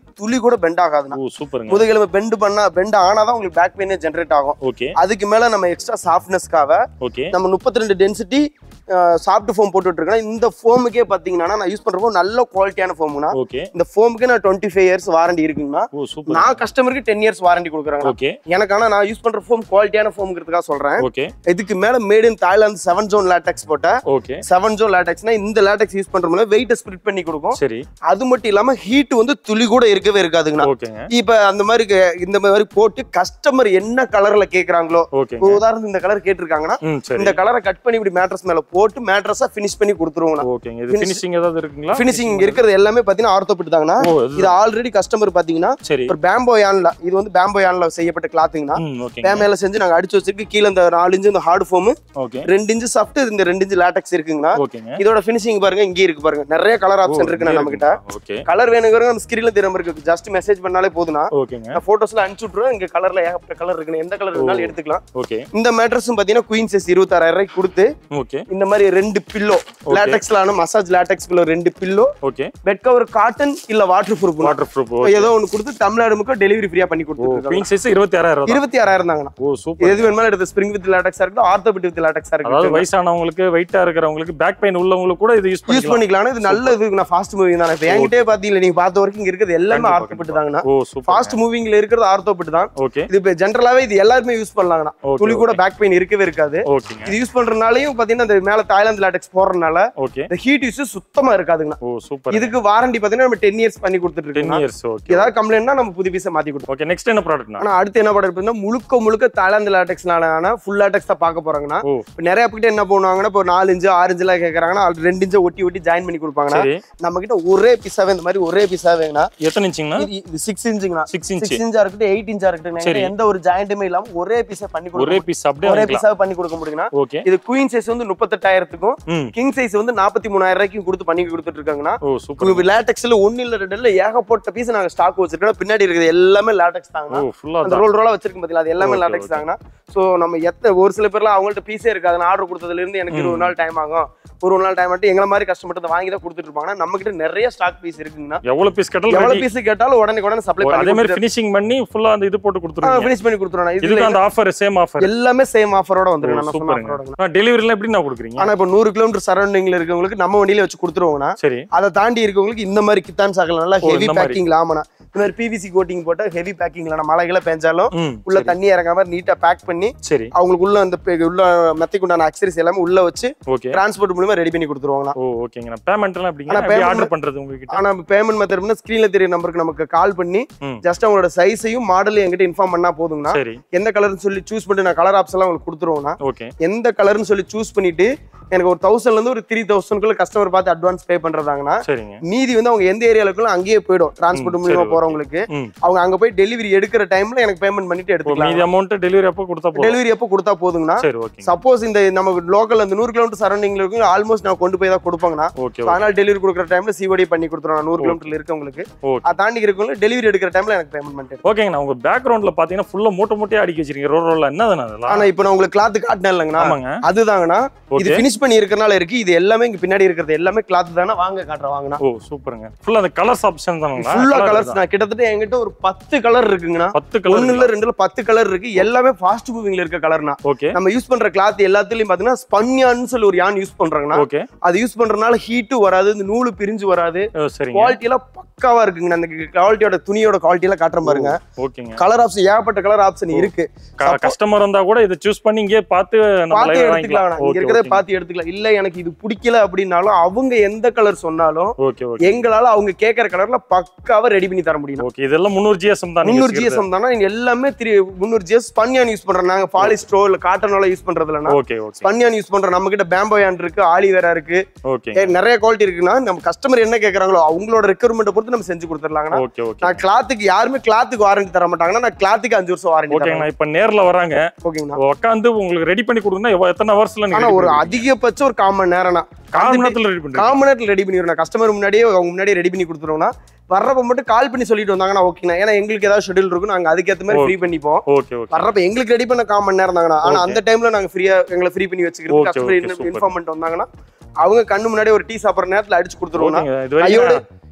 கூட பெண்ட் ஆகாதுண்ணா ஓ சூப்பருங்க முதுகெலும்பு பெண்ட் பண்ணா பெண்ட் ஆனாதான் உங்களுக்கு பேக் பெயினே ஜென்ரேட் ஆகும் ஓகே அதுக்கு மேல நம்ம எக்ஸ்ட்ரா சாஃப்ட்னஸ்க்காக ஓகே நம்ம முப்பத்தி ரெண்டு டென்சிட்டி சாஃப்ட் ஃபோம் போட்டுட்டு இருக்கேன் இந்த ஃபோமுக்கே பாத்தீங்கன்னா நான் யூஸ் பண்றப்போ நல்ல குவாலிட்டியான ஃபோம்னா ஓகே இந்த ஃபோமுக்கு நான் டுவெண்ட்டி ஃபைவ் இயர்ஸ் வாரண்டி இருக்குங்கண்ணா ஓ சூப்பர் நான் கஸ்டமருக்கு டென் இயர்ஸ் வாரண்டி கொடுக்குறேன் ஓகே எனக்கு ஆனா நான் யூஸ் பண்ற ஃபோம் குவாலிட்டியான ஃபோம்ங்கிறதுக்காக சொல்றேன் ஓகே இதுக்கு மேல made in Thailand seven zone latex போட்ட ஓகே செவன் ஜோன் லேட்டெக்ஸ்னா இந்த லேட்டெக்ஸ் யூஸ் பண்ற மூலம் வெயிட்டை ஸ்ப்ளிட் பண்ணி கொடுக்கும் சரி அது மட்டும் இல்லாம ஹீட் வந்து துளி கூட இருக்கவே இருக்காதுங்கண்ணா ஓகேங்க இப்ப அந்த மாதிரி க- இந்த மாதிரி போட்டு கஸ்டமர் என்ன கலர்ல கேக்குறாங்களோ ஓகேங்க இப்போ உதாரணத்துக்கு இந்த கலர் கேட்டிருக்காங்கன்னா ம் சரி இந்த கலரை கட் பண்ணி இப்படி மேட்ரஸ் மேல போட்டு மேட்ரஸா ஃபினிஷ் பண்ணி கொடுத்துருவோம் ஓகேங்க இது ஃபினிஷிங் ஏதாவது இருக்குங்களா ஃபினிஷிங் இங்க இருக்கிறது எல்லாமே பாத்தீங்கன்னா ஆர்த்தோபிட் தாங்கண்ணா ஓ இது இது ஆல்ரெடி கஸ்டமர் பாத்தீங்கன்னா சரி ஒரு பேம்போ யான்ல இது வந்து பேம்போ யான்ல செய்யப்பட்ட கிளாத்துங்கண்ணா ம் ஓகேங்க பேம்பேல செஞ்சு நாங்க அடிச்சு வச்சிருக்கு கீழே இந்த நாலு இன்ச்சு இந்த ஹார்ட் ஃபோம் ஓகே ரெண்டு இன்ச்சு சாஃப்ட் இந்த ரெண்டு இன்ச்சு லேட்டக்ஸ் இருக்குங்கண்ணா ஓகேங்க இதோட ஃபினிஷிங் பாருங்க இங்கே இருக்கு பாருங்க நிறைய கலர் ஆப்ஷன் இருக்குண்ணா நம்ம கிட்ட ஓகே கலர் வேணுங்கிறவங்க நம்ம ஸ்கிரீன்ல தெரியாம இருக்கு ஜஸ்ட் மெசேஜ் பண்ணாலே போதும்னா ஓகேங்க நான் போட்டோஸ்ல அனுப்பிச்சு விட்ருவேன் இங்க கலர்ல ஏகப்பட்ட கலர் இருக்குன்னு எந்த கலர் இருந்தாலும் எடுத்துக்கலாம் ஓகே இந்த மேட்ரஸும் பாத்தீங்கன்னா குயின் சைஸ் இருபத்தாறாயிரம் ரூபாய்க்கு கொடுத்து ஓகே இந்த மாதிரி ரெண்டு பில்லோ லேட்டக்ஸ்லான மசாஜ் லேட்டக்ஸ் பில்லோ ரெண்டு pillow okay bed cover cotton இல்ல வாட்டர் ப்ரூஃப் வாட்டர் ப்ரூஃப் ஏதோ ஒன்னு கொடுத்து தமிழ்நாடு முக்க டெலிவரி ஃப்ரீயா பண்ணி ஓ கொடுத்துருக்காங்க குயின் சைஸ் இருபத்தி ஆறாயிரம் தான் இருபத்தி ஆறாயிரம் தாங்கண்ணா ஓ சூப்பர் எது வேணுமாலும் எடுத்து ஸ்ப்ரிங் வித் லேட்டக்ஸா இருக்கட்டும் ஆர்த்தோபிட் வித் லேட்டக்ஸா அதாவது இருக்கட்டும் வயசானவங்களுக்கு வெயிட்டா இருக்கிறவங்களுக்கு பேக் பெயின் உள்ளவங்களுக்கு கூட இது யூஸ் யூஸ் பண்ணிக்கலாம் பண்ணிக்கலாம் இது நல்ல இது நான் ஃபாஸ்ட் மூவிங் தானே இப்போ என்கிட்டே பாத்தீங்களா நீங்க பார்த்த வரைக்கும் இங்க இருக்கிறது எல்லாமே கண்டிப்பா, ஆர்த்தோபிட் தாங்கண்ணா ஓ சூப்பர் ஃபாஸ்ட் மூவிங்ல இருக்கிறது ஆர்த்தோபிட் தான் ஓகே இது இப்போ ஜென்ரலாவே இது எல்லாருமே யூஸ் பண்ணலாங்கண்ணா Okay, துளி கூட பேக் பெயின் இருக்கவே இருக்காது ஓகேங்க இது யூஸ் பண்றதுனாலயும் பாத்தீங்கன்னா இந்த மேல தாய்லாந்து லேட்டக்ஸ் போடுறதுனால ஓகே இந்த ஹீட் யூஸ் சுத்தமா இருக்காதுங்கண்ணா ஓ சூப்பர் இதுக்கு வாரண்டி பாத்தீங்கன்னா நம்ம டென் இயர்ஸ் பண்ணி கொடுத்துட்டு டென் இருக்கோம் இயர்ஸ் ஓகே ஏதாவது கம்ப்ளைண்ட்னா நம்ம புது பீஸை மாத்தி கொடுப்போம் ஓகே நெக்ஸ்ட் என்ன ப்ராடக்ட்னா ஆனா அடுத்து என்ன படம் இருக்குன்னா முழுக்க முழுக்க தாய்லாந்து லேட்டக்ஸ்லான ஃபுல் லேட்டக்ஸ் தான் பார்க்க போறாங்கன்னா ஓ இப்போ நிறைய பேர்கிட்ட என்ன பண்ணுவாங்கன்னா இப்போ நாலு இன்ச்சு ஆறு இன்ச்சுலாம் கேட்கறாங்கன்னா அது ரெண்டு இன்ச்சை ஒட்டி ஒட்டி ஜாயின் பண்ணி கொடுப்பாங்கன்னா சரி நம்ம கிட்ட ஒரே பீஸாவே இந்த மாதிரி ஒரே பீஸா வேணும்னா எத்தனை இன்ச்சுங்கண்ணா இது இது சிக்ஸ் இன்ச்சுங்கண்ணா சிக்ஸ் இன்ச் சிக்ஸ் இன்ச்சா இருக்கட்டும் எயிட் இன்ச்சா இருக்கட்டும் சரி. எந்த ஒரு ஜாயிண்ட்டுமே இல்லாம ஒரே பீஸா பண்ணி ஒரே கொடுக்க பீஸ் அப்படியே ஒரே வாங்கிக்கலாம் பீஸா பண்ணி கொடுக்க முடியுங்கன்னா ஓகே இது குயின் சைஸ் வந்து முப்பத்தெட்டாயிரத்துக்கும் ம் கிங் சைஸ் வந்து நாற்பத்தி மூணாயிரம் ரூபாய்க்கும் கொடுத்து பண்ணி கொடுத்துட்டு இருக்காங்கன்னா ஓ சூப்பர் லேட்டக்ஸ்ல ஒன்னு இல்ல ரெண்டு இல்ல ஏகப்பட்ட பீஸ் நாங்க ஸ்டாக் வச்சிருக்கோம் பின்னாடி இருக்குது எல்லாமே லேட்டக்ஸ் ஓ தாங்கண்ணா ஃபுல்லா அந்த ரோல் ரோலா வச்சிருக்கும் பாத்தீங்களா அது எல்லாமே Okay, லேட்டக்ஸ் okay. தாங்கண்ணா சோ நம்ம எத்த ஒரு சில பேர்லாம் அவங்கள்ட்ட பீஸே இருக்காது நான் ஆர்டர் கொடுத்ததுல இருந்து எனக்கு இருபது நாள் டைம் ஆகும் ஒரு ஒரு நாள் டைம் ஆட்டு எங்களை மாதிரி கஸ்டமர் வாங்கி தான் கொடுத்துட்டு இருப்பாங்க நம்ம கிட்ட நிறைய ஸ்டாக் பீஸ் இருக்குங்கண்ணா எவ்வளவு பீஸ் கேட்டாலும் எவ்வளவு ready. பீஸ் கேட்டாலும் உடனே உடனே சப்ளை ஓ, அதே பண்ணி மாதிரி ஃபினிஷிங் பண்ணி ஃபுல்லா அந்த இது போட்டு கொடுத்துருங்க ஃபினிஷ் பண்ணி கொடுத்துருவோம் இதுக்கு இதுல அந்த ஆஃபர் சேம் ஆஃபர் எல்லாமே சேம் ஆஃபரோட வந்துருங்க நான் சொன்ன சூப்பருங்க ஆஃபரோட டெலிவரிலாம் எப்படி நான் கொடுக்குறீங்க ஆனா இப்போ நூறு கிலோமீட்டர் சரௌண்டிங்ல இருக்கவங்களுக்கு நம்ம வண்டியில வச்சு கொடுத்துருவோங்கண்ணா சரி அதை தாண்டி இருக்கவங்களுக்கு இந்த மாதிரி கித்தான் சாக்கல நல்லா ஓ, ஹெவி இந்த மாதிரி. பேக்கிங்ல ஆமாண்ணா இந்த மாதிரி பிவிசி கோட்டிங் போட்டு ஹெவி பேக்கிங்ல நம்ம மழைகளை பெஞ்சாலும் ம் உள்ள சரி. தண்ணி இறங்காம நீட்டா பேக் பண்ணி சரி அவங்களுக்கு உள்ள அந்த pe- உள்ள மெத்தைக்கு உண்டான அக்சரிஸ் எல்லாமே உள்ள வச்சு ஓகே டிரான்ஸ்போர்ட் மூலமா ரெடி பண்ணி கொடுத்துருவாங்கண்ணா ஓ ஓகேங்கண்ணா பேமெண்ட் எல்லாம் எப்படிங்க ஆனா எப்படி payment ஆர்டர் பண்றது உங்ககிட்ட ஆனா பேமெண்ட் மெத்தட் ஸ்கிரீன்ல தெரிய நம்பருக்கு நமக்கு கால் பண்ணி ம். ஜஸ்ட் அவங்களோட சைஸையும் மாடலையும் என்கிட்ட இன்ஃபார்ம் பண்ணா போதுங்கண்ணா சரி எந்த கலர்னு சொல்லி சூஸ் பண்ணிட்டு நான் கலர் ஆப்ஸ் எல்லாம் உங்களுக்கு கொடுத்துருவோம்னா ஓகே எந்த கலர்னு சொல்லி சூஸ் பண்ணிட்டு எனக்கு ஒரு தௌசண்ட்ல இருந்து ஒரு த்ரீ தௌசண்ட்குள்ள கஸ்டமர் பார்த்து அட்வான்ஸ் பே பண்றதாங்கன்னா சரிங்க மீதி வந்து அவங்க எந்த ஏரியாவுக்குள்ள அங்கேயே போயிடும் டிரான்ஸ்போர்ட் ம், மூலியமா சரி, போறவங்களுக்கு ம் அவங்க அங்க போய் டெலிவரி எடுக்கிற டைம்ல எனக்கு பேமெண்ட் பண்ணிட்டு ஓ, எடுத்துக்கலாம் மீதி அமௌண்ட் டெலிவரி அப்போ கொடுத்தா போதும் டெலிவரி எப்போ கொடுத்தா போதுங்கண்ணா சரி ஓகே சப்போஸ் இந்த நம்ம லோக்கல் அந்த நூறு கிலோமீட்டர் சரௌண்டிங்ல இருக்கு ஆல்மோஸ்ட் நான் கொண்டு போய் தான் கொடுப்பாங்கண்ணா ஓகே So, அதனால டெலிவரி கொடுக்குற டைம்ல சிஓடி பண்ணி கொடுத்துருவோம் நூறு Okay. கிலோமீட்டர்ல இருக்கவங்களுக்கு ஓகே அதை தாண்டி இருக்கவங்களுக்கு டெலிவரி எடுக்கிற டைம்ல எனக்கு பேமெண்ட் பண்ணிட்டு ஓகேங்கண்ணா உங்க பேக்ரவுண்ட்ல பாத்தீங்கன்னா ஃபுல்லா மூட்டை மூட்டையா அடிக்க வச்சிருக்கீங்க ரோல் ரோல்ல என்னதுண்ணா அதெல்லாம் ஆனா இப்போ நான் உங்களுக்கு கிளாத் காட்டினேன் இல்லைங்கண்ணா ஆமாங்க அதுதாங்கண்ணா இது ஓகே ஃபினிஷ் பண்ணி இருக்கறனால இருக்கு இது எல்லாமே இங்க பின்னாடி இருக்கிறது எல்லாமே கிளாத் தானே வாங்க காட்டுறேன் வாங்கண்ணா ஓ சூப்பருங்க ஃபுல்லா அந்த கலர்ஸ் ஆப்ஷன் தானுங்களா ஃபுல்லா Colour கலர்ஸ் தான். நான் கிட்டத்தட்ட என்கிட்ட ஒரு பத்து கலர் இருக்குங்கண்ணா பத்து கலர் ஒண்ணுல ரெண்டுல பத்து கலர் இருக்கு எல்லாமே ஃபாஸ்ட் மூவிங்ல இருக்க கலர்னா ஓகே நம்ம யூஸ் பண்ற கிளாத் எல்லாத்துலயும் பாத்தீங்கன்னா ஸ்பன்யான்னு சொல்லி ஒரு யான் யூஸ் பண்றாங்கன்னா ஓகே அது யூஸ் பண்றதுனால ஹீட்டும் வராது இந்த நூலு பிரிஞ்சு வராது ஓ, சரிங்க குவாலிட்டி எல்லாம் பக்காவா இருக்குங்க அந்த குவாலிட்டியோட துணியோட குவாலிட்டி எல்லாம் காட்டுற பாருங்க ஓகேங்க கலர் ஆப்ஷன் ஏகப்பட்ட கலர் ஆப்ஷன் இருக்கு கஸ்டமர் வந்தா கூட இதை சூஸ் பண்ணி இங்கே பார்த்து நம்ம பார்த்து live எடுத்துக்கலாம் வாங்கிக்கலாம் இங்க ஓகே இருக்கிறத பார்த்து எடுத்துக்கலாம் இல்ல எனக்கு இது பிடிக்கல அப்படின்னாலும் அவங்க எந்த கலர் சொன்னாலும் ஓகே ஓகே எங்களால அவங்க கேட்கற கலர்ல பக்காவா ரெடி பண்ணி தர முடியும் ஓகே இதெல்லாம் முந்நூறு ஜிஎஸ்எம் தான் நீங்க முந்நூறு வச்சுக்கிறது. ஜிஎஸ்எம் தானே இங்க எல்லாமே த்ரீ முந்நூறு ஜிஎஸ் பன்யான் யூஸ் பண்றோம் நாங்க பாலிஸ்ட்ரோ இல்ல காட்டனோல யூஸ் பண்றது இல்லைன்னா ஓகே ஓகே பன்யான் யூஸ் பண்றோம் நம்ம கிட்ட பேம்போயான் இருக்கு ஆலிவேரா இருக்கு ஓகே ஏ, நிறைய குவாலிட்டி இருக்குன்னா நம்ம கஸ்டமர் என்ன கேக்குறாங்களோ அவங்களோட ரெக்குயர்மெண்ட் பொறுத்து நம்ம செஞ்சு கொடுத்துடலாங்கண்ணா ஓகே ஓகே நான் கிளாத்துக்கு யாருமே கிளாத்துக்கு வாரண்டி தர மாட்டாங்கன்னா நான் கிளாத்துக்கு அஞ்சு வருஷம் வாரண்டி தரேன் ஓகேங்கண்ணா இப்ப நேர்ல வராங்க ஓகேங்கண்ணா உட்காந்து உங்களுக்கு ரெடி பண்ணி கொடுக்கணும் எவ்வளவு- எத்தனை ஹவர்ஸ்ல ஆனா ஒரு அதிகபட்சம் ஒரு கால் மணி நேரம்னா கால் மணி நேரத்துல ரெடி பண்றீங்க கால் மணி நேரத்துல ரெடி பண்ணிடுவோம் கஸ்டமர் முன்னாடியே அவங்க முன்னாடியே ரெடி பண்ணி கொடுத்துருவோம்னா வர்றப்ப மட்டும் கால் பண்ணி சொல்லிட்டு வந்தாங்கன்னா ஓகேண்ணா ஏன்னா எங்களுக்கு ஏதாவது ஷெட்யூல் இருக்கும் நாங்க அதுக்கேற்ற மாதிரி ஓ. ஃப்ரீ பண்ணிப்போம் ஓகே ஓகே வர்றப்ப எங்களுக்கு ரெடி பண்ண கால் மணி நேரம் தாங்கண்ணா ஆனா Okay. அந்த டைம்ல நாங்க ஃப்ரீயா எங்களை ஃப்ரீ பண்ணி வச்சுக்கிறது Okay, okay, customer super. Inform பண்ணிட்டு வந்தாங்கன்னா அவங்க கண்ணு முன்னாடி ஒரு டீ சாப்பிட்ற நேரத்துல அடிச்சு கொடுத்துருவோம்னா ஓகேங்க இது வரைக்கும் கையோட-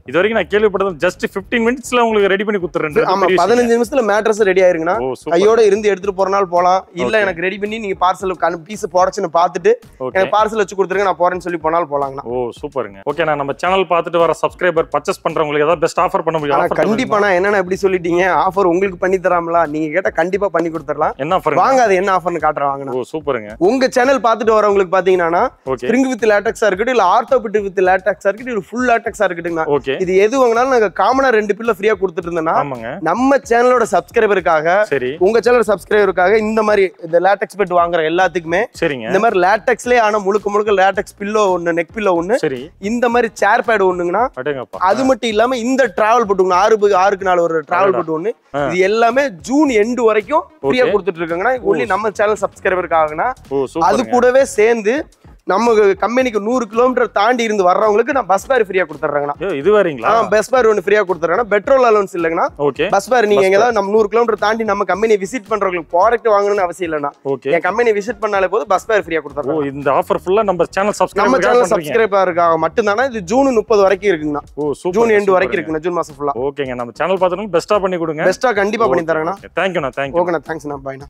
இது வரைக்கும் நான் கேள்விப்பட்டது ஜஸ்ட் 15 மினிட்ஸ்ல உங்களுக்கு ரெடி பண்ணி கொடுத்துறேன் ஆமா பதினஞ்சு நிமிஷத்துல மேட்ரஸ் ரெடி ஆயிருங்கண்ணா ஓ சூப்பர் கையோட இருந்து எடுத்துட்டு போறனால போலாம் இல்ல Okay. எனக்கு ரெடி பண்ணி நீங்க பார்சல் பீஸ் போடச்சுன்னு பார்த்துட்டு ஓகே எனக்கு பார்சல் வச்சு கொடுத்துருங்க நான் போறேன்னு சொல்லி போனாலும் போலாங்கண்ணா ஓ சூப்பருங்க ஓகே நான் நம்ம சேனல் பார்த்துட்டு வர சப்ஸ்கிரைபர் பர்ச்சேஸ் பண்றவங்களுக்கு ஏதாவது பெஸ்ட் ஆஃபர் பண்ண முடியும் ஆனா Offer கண்டிப்பா நான் என்னென்ன எப்படி சொல்லிட்டீங்க ஆஃபர் உங்களுக்கு பண்ணி தராமலா நீங்க கேட்டா கண்டிப்பா பண்ணி கொடுத்துடலாம் என்ன ஆஃபர் வாங்க அது என்ன ஆஃபர்னு காட்டுறேன் வாங்கண்ணா ஓ சூப்பருங்க உங்க சேனல் பார்த்துட்டு வரவங்களுக்கு பாத்தீங்கன்னா ஓகே ஸ்ப்ரிங் வித் லேட்டக்ஸா இருக்கட்டும் இல்ல ஆர்த்தோபிட் வித் லேட்டக்ஸா இருக்கட்டும் இல்ல ஃபுல் லேட்டக்ஸா இருக்கட்டுங்கண்ணா ஓகே இது எது வாங்கினாலும் நாங்க காமனா ரெண்டு பில்ல ஃப்ரீயா கொடுத்துட்டு இருந்தோம்னா ஆமாங்க நம்ம சேனலோட சப்ஸ்கிரைபருக்காக சரி உங்க சேனல் சப்ஸ்கிரைபருக்காக இந்த மாதிரி இந்த லேட்டக்ஸ் பெட் வாங்குற எல்லாத்துக்குமே சரிங்க இந்த மாதிரி லேட்டக்ஸ்லயே ஆன முழுக்க முழுக்க லேட்டக்ஸ் பில்லோ ஒண்ணு நெக் பில்லோ ஒண்ணு சரி இந்த மாதிரி சேர் பேட் ஒண்ணுங்கன்னா அடேங்கப்பா அது மட்டும் இல்லாம இந்த டிராவல் போட்டு ஒண்ணு ஆறு பு- ஆறுக்கு நாலு ஒரு டிராவல் போட்டு ஒண்ணு ஆ. இது எல்லாமே ஜூன் எண்டு வரைக்கும் ஃப்ரீயா Okay. கொடுத்துட்டு இருக்காங்கன்னா ஒன்லி நம்ம சேனல் சப்ஸ்கிரைபருக்காகனா ஓ அது சூப்பர் கூடவே சேர்ந்து நம்ம கம்பெனிக்கு நூறு கிலோமீட்டர் தாண்டி இருந்து வர்றவங்களுக்கு நான் பஸ் பேர் ஃப்ரீயா கொடுத்துட்றாங்கண்ணா இது வேறீங்களா பஸ் பேர் ஒன்று ஃப்ரீயா கொடுத்துட்றாங்கன்னா பெட்ரோல் அலோன்ஸ் இல்லைங்கண்ணா ஓகே பஸ் பேர் நீங்க Bus எங்க ஏதாவது நம்ம நூறு கிலோமீட்டர் தாண்டி நம்ம கம்பெனியை விசிட் பண்றவங்களுக்கு ப்ராடக்ட் வாங்கணும்னு அவசியம் இல்லைண்ணா ஓகே என் கம்பெனி விசிட் பண்ணாலே போது பஸ் பேர் ஃப்ரீயா ஓ கொடுத்துட்றாங்க இந்த ஆஃபர் ஃபுல்லா நம்ம சேனல் நம்ம சப்ஸ்கிரைபர் சேனல் பண்றீங்க சப்ஸ்கிரைபருக்காக மட்டும்தானா இது ஜூன் முப்பது வரைக்கும் இருக்குங்கண்ணா ஓ சூப்பர் ஜூன் எண்டு வரைக்கும் இருக்குண்ணா ஜூன் மாசம் ஃபுல்லா ஓகேங்க நம்ம சேனல் பார்த்துட்டு பெஸ்ட்டா பண்ணி கொடுங்க பெஸ்ட்டா கண்டிப்பா பண்ணி தரேங்கண்ணா தேங்க்யூண்ணா தேங்க்யூ ஓகேண்ணா தேங்க்ஸ்ண்ணா பாய்ண்ணா